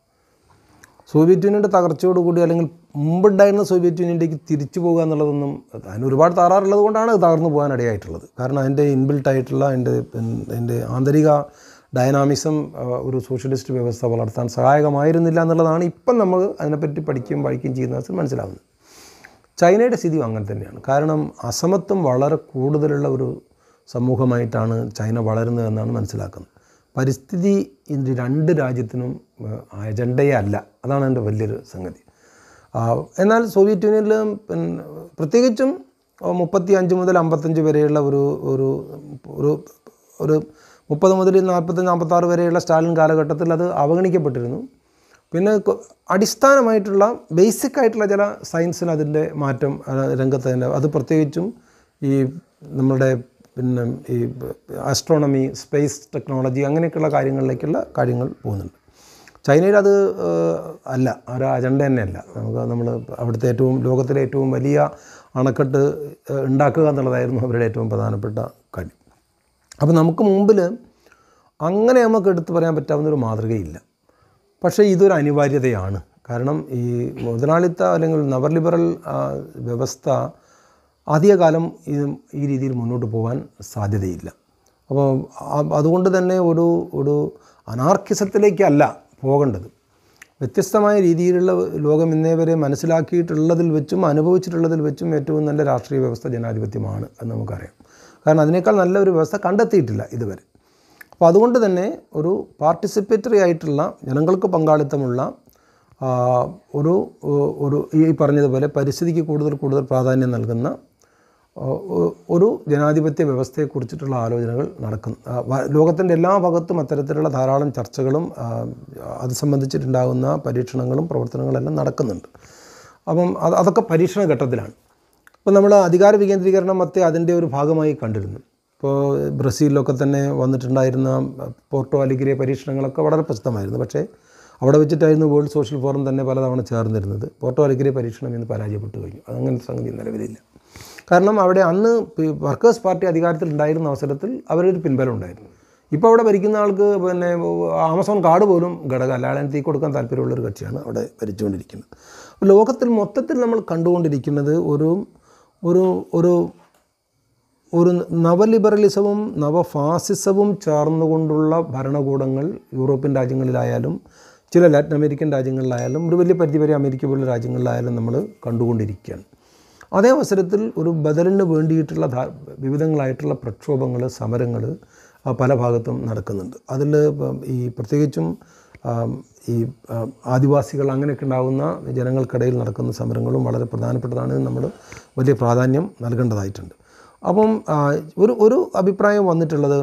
സോവിയറ്റ് യൂണിയൻ്റെ തകർച്ചയോടുകൂടി അല്ലെങ്കിൽ മുമ്പുണ്ടായിരുന്ന സോവിയറ്റ് യൂണിയനിലേക്ക് തിരിച്ചു പോകുക എന്നുള്ളതൊന്നും അതിന് ഒരുപാട് താറാറുള്ളത് കൊണ്ടാണ് അത് തകർന്നു പോകാൻ ഇടയായിട്ടുള്ളത് കാരണം അതിൻ്റെ ഇൻബിൽട്ട് ആയിട്ടുള്ള അതിൻ്റെ അതിൻ്റെ ആന്തരിക ഡയനാമിസം ഒരു സോഷ്യലിസ്റ്റ് വ്യവസ്ഥ വളർത്താൻ സഹായകമായിരുന്നില്ല എന്നുള്ളതാണ് ഇപ്പം നമ്മൾ അതിനെപ്പറ്റി പഠിക്കുകയും പഠിക്കുകയും ചെയ്യുന്ന മനസ്സിലാവുന്നത് ചൈനയുടെ സ്ഥിതിയും അങ്ങനെ തന്നെയാണ് കാരണം അസമത്വം വളരെ കൂടുതലുള്ള ഒരു സമൂഹമായിട്ടാണ് ചൈന വളരുന്നതെന്നാണ് മനസ്സിലാക്കുന്നത് പരിസ്ഥിതി ഇത് രണ്ട് രാജ്യത്തിനും അജണ്ടയേ അല്ല അതാണ് എൻ്റെ വലിയൊരു സംഗതി ആ, എന്നാൽ സോവിയറ്റ് യൂണിയനിൽ പിന്നെ പ്രത്യേകിച്ചും മുപ്പത്തി അഞ്ച് മുതൽ അമ്പത്തഞ്ച് വരെയുള്ള ഒരു ഒരു ഒരു ഒരു മുപ്പത് മുതൽ നാൽപ്പത്തഞ്ച് നാൽപ്പത്താറ് വരെയുള്ള സ്റ്റാലിൻ കാലഘട്ടത്തിൽ അത് അവഗണിക്കപ്പെട്ടിരുന്നു പിന്നെ കൊ- അടിസ്ഥാനമായിട്ടുള്ള ബേസിക് ആയിട്ടുള്ള ചില സയൻസിന് അതിൻ്റെ മാറ്റം ആ, രംഗത്ത് തന്നെ അത് പ്രത്യേകിച്ചും ഈ നമ്മുടെ പിന്നെ ഈ ആസ്ട്രോണമി സ്പേസ് ടെക്നോളജി അങ്ങനെയൊക്കെയുള്ള കാര്യങ്ങളിലേക്കുള്ള കാര്യങ്ങൾ പോകുന്നുണ്ട് ചൈനയിൽ അത് ഏഹ്, അല്ല ഒരു അജണ്ട തന്നെയല്ല നമുക്ക് നമ്മൾ അവിടുത്തെ ഏറ്റവും ലോകത്തിലെ ഏറ്റവും വലിയ അണക്കെട്ട് ഏഹ്, ഉണ്ടാക്കുക എന്നുള്ളതായിരുന്നു അവരുടെ ഏറ്റവും പ്രധാനപ്പെട്ട കാര്യം അപ്പോൾ നമുക്ക് മുമ്പിൽ അങ്ങനെ നമുക്ക് എടുത്തു പറയാൻ പറ്റാവുന്ന ഒരു മാതൃകയില്ല പക്ഷേ ഇതൊരു അനിവാര്യതയാണ് കാരണം ഈ മുതലാളിത്ത അല്ലെങ്കിൽ നവർ ലിബറൽ ആ, വ്യവസ്ഥ അധികകാലം ഈ ഈ രീതിയിൽ മുന്നോട്ട് പോകാൻ സാധ്യതയില്ല അപ്പോൾ ആ- അതുകൊണ്ട് തന്നെ ഒരു ഒരു അനാർക്കിസത്തിലേക്കല്ല പോകേണ്ടത് വ്യത്യസ്തമായ രീതിയിലുള്ള ലോകം ഇന്നേ വരെ മനസ്സിലാക്കിയിട്ടുള്ളതിൽ വെച്ചും അനുഭവിച്ചിട്ടുള്ളതിൽ വെച്ചും ഏറ്റവും നല്ല രാഷ്ട്രീയ വ്യവസ്ഥ ജനാധിപത്യമാണ് എന്ന് നമുക്കറിയാം കാരണം അതിനേക്കാൾ നല്ല ഒരു വ്യവസ്ഥ കണ്ടെത്തിയിട്ടില്ല ഇതുവരെ അപ്പോൾ അതുകൊണ്ട് തന്നെ ഒരു പാർട്ടിസിപ്പേറ്ററി ആയിട്ടുള്ള ജനങ്ങൾക്ക് പങ്കാളിത്തമുള്ള ആ, ഒരു ഒരു ഈ പറഞ്ഞതുപോലെ പരിസ്ഥിതിക്ക് കൂടുതൽ കൂടുതൽ പ്രാധാന്യം നൽകുന്ന ഒ- ഒരു ജനാധിപത്യ വ്യവസ്ഥയെക്കുറിച്ചിട്ടുള്ള ആലോചനകൾ നടക്കുന്നു ആ, വ- ലോകത്തിൻ്റെ എല്ലാ ഭാഗത്തും അത്തരത്തിലുള്ള ധാരാളം ചർച്ചകളും ആ, അത് സംബന്ധിച്ചിട്ടുണ്ടാകുന്ന പരീക്ഷണങ്ങളും പ്രവർത്തനങ്ങളും എല്ലാം നടക്കുന്നുണ്ട് അപ്പം അത് അതൊക്കെ പരീക്ഷണ ഘട്ടത്തിലാണ് ഇപ്പോൾ നമ്മൾ അധികാര വികേന്ദ്രീകരണം മറ്റേ അതിൻ്റെ ഒരു ഭാഗമായി കണ്ടിരുന്നു ഇപ്പോൾ ബ്രസീലിലൊക്കെ തന്നെ വന്നിട്ടുണ്ടായിരുന്ന പോർട്ടോ അലിഗിരെ പരീക്ഷണങ്ങളൊക്കെ വളരെ പ്രസിദ്ധമായിരുന്നു പക്ഷേ അവിടെ വെച്ചിട്ടായിരുന്നു വേൾഡ് സോഷ്യൽ ഫോറം തന്നെ പലതവണ ചേർന്നിരുന്നത് പോർട്ടോ അലിഗിരെ പരീക്ഷണം ഇന്ന് പരാജയപ്പെട്ടു കഴിഞ്ഞു അതങ്ങനെ സംഗതി നിലവിലില്ല കാരണം അവിടെ അന്ന് വർക്കേഴ്സ് പാർട്ടി അധികാരത്തിൽ ഉണ്ടായിരുന്ന അവസരത്തിൽ അവരൊരു പിൻബലം ഉണ്ടായിരുന്നു ഇപ്പോൾ അവിടെ ഭരിക്കുന്ന ആൾക്ക് പിന്നെ ആമസോൺ കാർഡ് പോലും ഘടകം അല്ലാതെ തീ കൊടുക്കാൻ താല്പര്യമുള്ളൊരു കക്ഷിയാണ് അവിടെ ഭരിച്ചുകൊണ്ടിരിക്കുന്നത് അപ്പോൾ ലോകത്തിൽ മൊത്തത്തിൽ നമ്മൾ കണ്ടുകൊണ്ടിരിക്കുന്നത് ഒരു ഒരു ഒരു ഒരു നവലിബറലിസവും നവഫാസിസവും ചേർന്നുകൊണ്ടുള്ള ഭരണകൂടങ്ങൾ യൂറോപ്യൻ രാജ്യങ്ങളിലായാലും ചില ലാറ്റിൻ അമേരിക്കൻ രാജ്യങ്ങളിലായാലും ഒരു വലിയ പരിധി വരെ അമേരിക്ക പോലുള്ള രാജ്യങ്ങളിലായാലും നമ്മൾ കണ്ടുകൊണ്ടിരിക്കുകയാണ് അതേ അവസരത്തിൽ ഒരു ബദലിന് വേണ്ടിയിട്ടുള്ള ധാ വിവിധങ്ങളായിട്ടുള്ള പ്രക്ഷോഭങ്ങൾ സമരങ്ങൾ പല ഭാഗത്തും നടക്കുന്നുണ്ട് അതിൽ ഈ പ്രത്യേകിച്ചും ആം, ഈ ആം, ആദിവാസികൾ അങ്ങനെയൊക്കെ ഉണ്ടാകുന്ന ജനങ്ങൾക്കിടയിൽ നടക്കുന്ന സമരങ്ങളും വളരെ പ്രധാനപ്പെട്ടതാണ് നമ്മൾ വലിയ പ്രാധാന്യം നൽകേണ്ടതായിട്ടുണ്ട് അപ്പം ആ, ഒരു ഒരു അഭിപ്രായം വന്നിട്ടുള്ളത്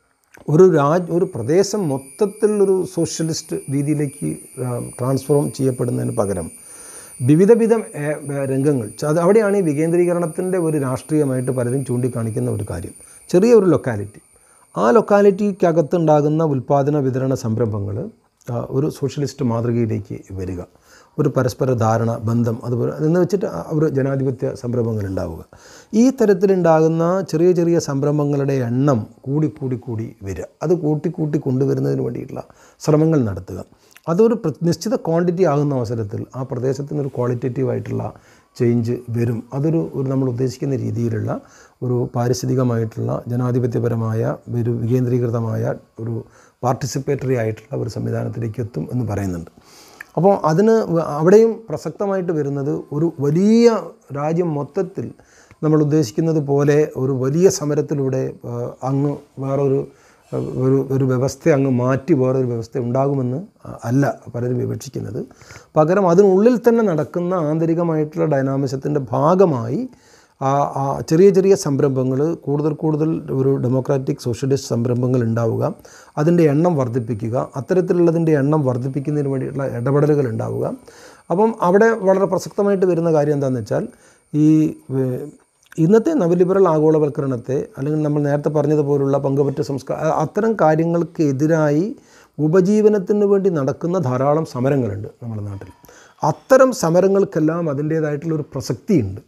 ഒരു രാജ് ഒരു പ്രദേശം മൊത്തത്തിൽ ഒരു സോഷ്യലിസ്റ്റ് രീതിയിലേക്ക് ട്രാൻസ്ഫോം ചെയ്യപ്പെടുന്നതിന് പകരം വിവിധ വിധം ഏ, ഏ, രംഗങ്ങൾ ച- അത് അവിടെയാണ് ഈ വികേന്ദ്രീകരണത്തിൻ്റെ ഒരു രാഷ്ട്രീയമായിട്ട് പലരും ചൂണ്ടിക്കാണിക്കുന്ന ഒരു കാര്യം ചെറിയ ഒരു ലൊക്കാലിറ്റി ആ ലൊക്കാലിറ്റിക്കകത്തുണ്ടാകുന്ന ഉൽപ്പാദന വിതരണ സംരംഭങ്ങൾ ആ, ഒരു സോഷ്യലിസ്റ്റ് മാതൃകയിലേക്ക് വരിക ഒരു പരസ്പര ധാരണ ബന്ധം അതുപോലെ എന്ന് വെച്ചിട്ട് ആ ഒരു ജനാധിപത്യ സംരംഭങ്ങൾ ഉണ്ടാവുക ഈ തരത്തിലുണ്ടാകുന്ന ചെറിയ ചെറിയ സംരംഭങ്ങളുടെ എണ്ണം കൂടി കൂടി കൂടി വരിക അത് കൂട്ടി കൂട്ടി കൊണ്ടുവരുന്നതിന് വേണ്ടിയിട്ടുള്ള ശ്രമങ്ങൾ നടത്തുക അതൊരു പ്ര- നിശ്ചിത ക്വാണ്ടിറ്റി ആകുന്ന അവസരത്തിൽ ആ പ്രദേശത്തിന് ഒരു ക്വാളിറ്റേറ്റീവ് ആയിട്ടുള്ള ചേഞ്ച് വരും അതൊരു ഒരു നമ്മൾ ഉദ്ദേശിക്കുന്ന രീതിയിലുള്ള ഒരു പാരിസ്ഥിതികമായിട്ടുള്ള ജനാധിപത്യപരമായ ഒരു വികേന്ദ്രീകൃതമായ ഒരു പാർട്ടിസിപ്പേറ്ററി ആയിട്ടുള്ള ഒരു സംവിധാനത്തിലേക്ക് എത്തും എന്ന് പറയുന്നുണ്ട് അപ്പോൾ അതിന് വ- അവിടെയും പ്രസക്തമായിട്ട് വരുന്നത് ഒരു വലിയ രാജ്യം മൊത്തത്തിൽ നമ്മൾ ഉദ്ദേശിക്കുന്നത് പോലെ ഒരു വലിയ സമരത്തിലൂടെ ആ, അങ്ങ് വേറൊരു ആ, ഒരു ഒരു വ്യവസ്ഥ അങ്ങ് മാറ്റി വേറൊരു വ്യവസ്ഥ ഉണ്ടാകുമെന്ന് അല്ല പലരും വിവക്ഷിക്കുന്നത് പകരം അതിനുള്ളിൽ തന്നെ നടക്കുന്ന ആന്തരികമായിട്ടുള്ള ഡൈനാമിസത്തിൻ്റെ ഭാഗമായി ആ ആ ചെറിയ ചെറിയ സംരംഭങ്ങൾ കൂടുതൽ കൂടുതൽ ഒരു ഡെമോക്രാറ്റിക് സോഷ്യലിസ്റ്റ് സംരംഭങ്ങൾ ഉണ്ടാവുക അതിൻ്റെ എണ്ണം വർദ്ധിപ്പിക്കുക അത്തരത്തിലുള്ളതിൻ്റെ എണ്ണം വർദ്ധിപ്പിക്കുന്നതിന് വേണ്ടിയിട്ടുള്ള ഇടപെടലുകൾ ഉണ്ടാവുക അപ്പം അവിടെ വളരെ പ്രസക്തമായിട്ട് വരുന്ന കാര്യം എന്താണെന്ന് വെച്ചാൽ ഈ ഏഹ്, ഇന്നത്തെ നവലിബറൽ ആഗോളവൽക്കരണത്തെ അല്ലെങ്കിൽ നമ്മൾ നേരത്തെ പറഞ്ഞതുപോലുള്ള പങ്കുപറ്റ സംസ്കാര അത്തരം കാര്യങ്ങൾക്ക് എതിരായി ഉപജീവനത്തിന് വേണ്ടി നടക്കുന്ന ധാരാളം സമരങ്ങളുണ്ട് നമ്മുടെ നാട്ടിൽ അത്തരം സമരങ്ങൾക്കെല്ലാം അതിൻ്റേതായിട്ടുള്ള ഒരു പ്രസക്തിയുണ്ട്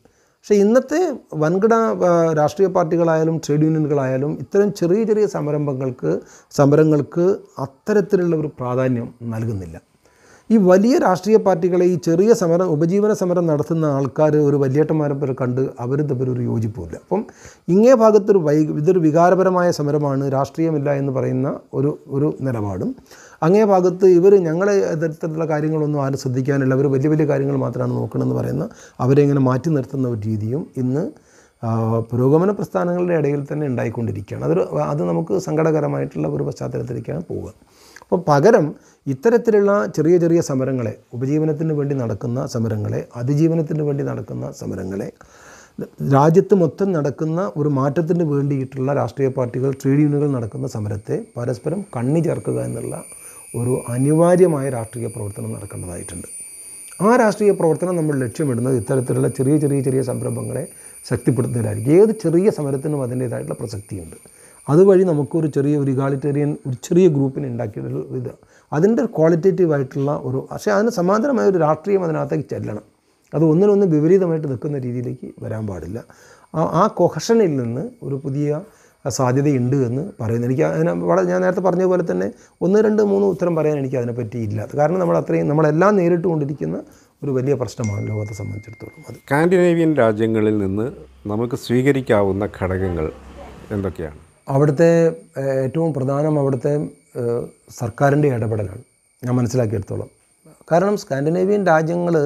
പക്ഷേ ഇന്നത്തെ വൻകിട ആ, രാഷ്ട്രീയ പാർട്ടികളായാലും ട്രേഡ് യൂണിയനുകളായാലും ഇത്തരം ചെറിയ ചെറിയ സംരംഭങ്ങൾക്ക് സമരങ്ങൾക്ക് അത്തരത്തിലുള്ള ഒരു പ്രാധാന്യം നൽകുന്നില്ല ഈ വലിയ രാഷ്ട്രീയ പാർട്ടികളെ ഈ ചെറിയ സമരം ഉപജീവന സമരം നടത്തുന്ന ആൾക്കാർ ഒരു വലിയേട്ടന്മാരെ പോലെ കണ്ട് അവർ തമ്മിൽ ഒരു യോജിപ്പുമില്ല അപ്പം ഇങ്ങേ ഭാഗത്തൊരു വൈ ഇതൊരു വികാരപരമായ സമരമാണ് രാഷ്ട്രീയമില്ല എന്ന് പറയുന്ന ഒരു ഒരു നിലപാടും അങ്ങേ ഭാഗത്ത് ഇവർ ഞങ്ങളെ തരത്തിലുള്ള കാര്യങ്ങളൊന്നും ആരും ശ്രദ്ധിക്കാനില്ല അവർ വലിയ വലിയ കാര്യങ്ങൾ മാത്രമാണ് നോക്കണമെന്ന് പറയുന്ന അവരെ ഇങ്ങനെ മാറ്റി നിർത്തുന്ന ഒരു രീതിയും ഇന്ന് ആ, പുരോഗമന പ്രസ്ഥാനങ്ങളുടെ ഇടയിൽ തന്നെ ഉണ്ടായിക്കൊണ്ടിരിക്കുകയാണ് അതൊരു അത് നമുക്ക് സങ്കടകരമായിട്ടുള്ള ഒരു പശ്ചാത്തലത്തിലേക്കാണ് പോവുക അപ്പോൾ പകരം ഇത്തരത്തിലുള്ള ചെറിയ ചെറിയ സമരങ്ങളെ ഉപജീവനത്തിന് വേണ്ടി നടക്കുന്ന സമരങ്ങളെ അതിജീവനത്തിന് വേണ്ടി നടക്കുന്ന സമരങ്ങളെ രാജ്യത്ത് മൊത്തം നടക്കുന്ന ഒരു മാറ്റത്തിന് വേണ്ടിയിട്ടുള്ള രാഷ്ട്രീയ പാർട്ടികൾ ട്രേഡ് യൂണിയനുകൾ നടക്കുന്ന സമരത്തെ പരസ്പരം കണ്ണി ചേർക്കുക എന്നുള്ള ഒരു അനിവാര്യമായ രാഷ്ട്രീയ പ്രവർത്തനം നടക്കേണ്ടതായിട്ടുണ്ട് ആ രാഷ്ട്രീയ പ്രവർത്തനം നമ്മൾ ലക്ഷ്യമിടുന്നത് ഇത്തരത്തിലുള്ള ചെറിയ ചെറിയ ചെറിയ സംരംഭങ്ങളെ ശക്തിപ്പെടുത്തുന്നതിലായിരിക്കും ഏത് ചെറിയ സമരത്തിനും അതിൻ്റേതായിട്ടുള്ള പ്രസക്തിയുണ്ട് അതുവഴി നമുക്കൊരു ചെറിയ ഒരു ഇഗാളിറ്റേറിയൻ ഒരു ചെറിയ ഗ്രൂപ്പിനെ ഉണ്ടാക്കിയൊരു ഇത് അതിൻ്റെ ക്വാളിറ്റേറ്റീവ് ആയിട്ടുള്ള ഒരു പക്ഷേ അതിന് സമാന്തരമായ ഒരു രാഷ്ട്രീയം അതിനകത്തേക്ക് ചെല്ലണം അത് ഒന്നിനൊന്ന് വിപരീതമായിട്ട് നിൽക്കുന്ന രീതിയിലേക്ക് വരാൻ പാടില്ല ആ ആ കൊഹഷനിൽ നിന്ന് ഒരു പുതിയ സാധ്യതയുണ്ട് എന്ന് പറയുന്നു എനിക്ക് അതിനെ വളരെ ഞാൻ നേരത്തെ പറഞ്ഞ പോലെ തന്നെ ഒന്ന് രണ്ട് മൂന്ന് ഉത്തരം പറയാൻ എനിക്ക് അതിനെപ്പറ്റി ഇല്ല കാരണം നമ്മൾ അത്രയും നമ്മളെല്ലാം നേരിട്ട് കൊണ്ടിരിക്കുന്ന ഒരു വലിയ പ്രശ്നമാണ് ലോകത്തെ സംബന്ധിച്ചിടത്തോളം അത് സ്കാൻഡിനേവിയൻ രാജ്യങ്ങളിൽ നിന്ന് നമുക്ക് സ്വീകരിക്കാവുന്ന ഘടകങ്ങൾ എന്തൊക്കെയാണ് അവിടുത്തെ ഏഹ്, ഏറ്റവും പ്രധാനം അവിടുത്തെ ഏഹ്, സർക്കാരിൻ്റെ ഇടപെടലാണ് ഞാൻ മനസ്സിലാക്കിയെടുത്തോളം കാരണം സ്കാൻഡിനേവിയൻ രാജ്യങ്ങൾ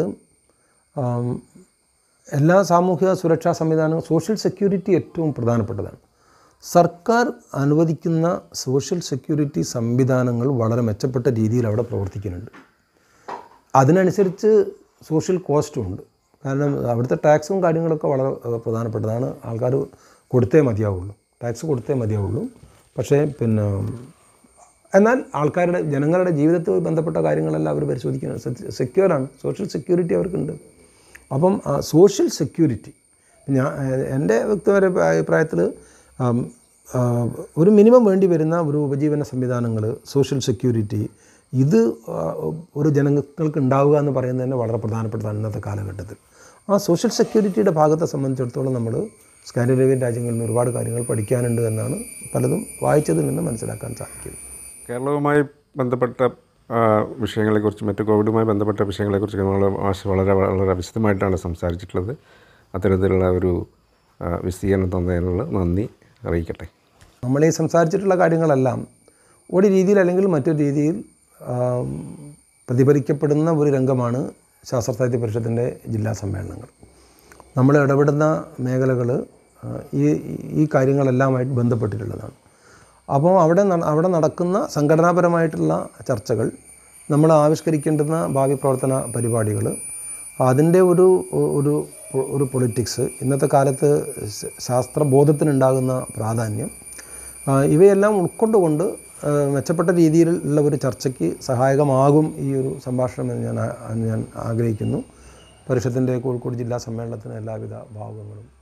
എല്ലാ സാമൂഹിക സുരക്ഷാ സംവിധാനവും സോഷ്യൽ സെക്യൂരിറ്റി ഏറ്റവും പ്രധാനപ്പെട്ടതാണ് സർക്കാർ അനുവദിക്കുന്ന സോഷ്യൽ സെക്യൂരിറ്റി സംവിധാനങ്ങൾ വളരെ മെച്ചപ്പെട്ട രീതിയിൽ അവിടെ പ്രവർത്തിക്കുന്നുണ്ട് അതിനനുസരിച്ച് സോഷ്യൽ കോസ്റ്റും ഉണ്ട് കാരണം അവിടുത്തെ ടാക്സും കാര്യങ്ങളൊക്കെ വളരെ ഏഹ്, പ്രധാനപ്പെട്ടതാണ് ആൾക്കാർ കൊടുത്തേ മതിയാവുള്ളൂ ടാക്സ് കൊടുത്തേ മതിയാവുള്ളൂ പക്ഷേ പിന്നെ എന്നാൽ ആൾക്കാരുടെ ജനങ്ങളുടെ ജീവിതത്തിൽ ബന്ധപ്പെട്ട കാര്യങ്ങളെല്ലാം അവർ പരിശോധിക്കുന്നത് സെക്യൂറാണ് സോഷ്യൽ സെക്യൂരിറ്റി അവർക്കുണ്ട് അപ്പം സോഷ്യൽ സെക്യൂരിറ്റി ഞാൻ ഏഹ്, എൻ്റെ വ്യക്തിപര അഭിപ്രായത്തിൽ ആം, ആ, ഒരു മിനിമം വേണ്ടി വരുന്ന ഒരു ഉപജീവന സംവിധാനങ്ങൾ സോഷ്യൽ സെക്യൂരിറ്റി ഇത് ആ, ഒരു ജനങ്ങൾക്ക് ഉണ്ടാവുക എന്ന് പറയുന്നത് തന്നെ വളരെ പ്രധാനപ്പെട്ടതാണ് ഇന്നത്തെ കാലഘട്ടത്തിൽ ആ സോഷ്യൽ സെക്യൂരിറ്റിയുടെ ഭാഗത്തെ സംബന്ധിച്ചിടത്തോളം നമ്മൾ സ്കാൻഡിനേവിയൻ രാജ്യങ്ങളിൽ നിന്ന് ഒരുപാട് കാര്യങ്ങൾ പഠിക്കാനുണ്ട് എന്നാണ് പലതും വായിച്ചതിൽ നിന്ന് മനസ്സിലാക്കാൻ സാധിക്കുന്നത് കേരളവുമായി ബന്ധപ്പെട്ട ആ, വിഷയങ്ങളെക്കുറിച്ചും മറ്റ് കോവിഡുമായി ബന്ധപ്പെട്ട വിഷയങ്ങളെക്കുറിച്ച് നമ്മൾ മാഷ് വളരെ വളരെ വിശദമായിട്ടാണ് സംസാരിച്ചിട്ടുള്ളത് അത്തരത്തിലുള്ള ഒരു ആ, വിശദീകരണം തന്നതിനുള്ള നന്ദി അറിയിക്കട്ടെ നമ്മൾ ഈ സംസാരിച്ചിട്ടുള്ള കാര്യങ്ങളെല്ലാം ഒരു രീതിയിൽ അല്ലെങ്കിൽ മറ്റൊരു രീതിയിൽ ആം, പ്രതിഫലിക്കപ്പെടുന്ന ഒരു രംഗമാണ് ശാസ്ത്ര സാഹിത്യ പരിഷത്തിൻ്റെ ജില്ലാ സമ്മേളനങ്ങൾ നമ്മൾ ഇടപെടുന്ന മേഖലകൾ ഈ ഈ കാര്യങ്ങളെല്ലാമായിട്ട് ബന്ധപ്പെട്ടിട്ടുള്ളതാണ് അപ്പോൾ അവിടെ ന- അവിടെ നടക്കുന്ന സംഘടനാപരമായിട്ടുള്ള ചർച്ചകൾ നമ്മൾ ആവിഷ്കരിക്കേണ്ടുന്ന ഭാവി പ്രവർത്തന പരിപാടികൾ അതിൻ്റെ ഒരു ഒരു ഒരു പൊളിറ്റിക്സ് ഇന്നത്തെ കാലത്ത് ശ- ശാസ്ത്രബോധത്തിനുണ്ടാകുന്ന പ്രാധാന്യം ആ, ഇവയെല്ലാം ഉൾക്കൊണ്ടുകൊണ്ട് ആ, മെച്ചപ്പെട്ട രീതിയിലുള്ള ഒരു ചർച്ചയ്ക്ക് സഹായകമാകും ഈ ഒരു സംഭാഷണം എന്ന് ഞാൻ ആ- ഞാൻ ആഗ്രഹിക്കുന്നു പരിഷത്തിൻ്റെ കോഴിക്കോട് ജില്ലാ സമ്മേളനത്തിന് എല്ലാവിധ ഭാവുകങ്ങളും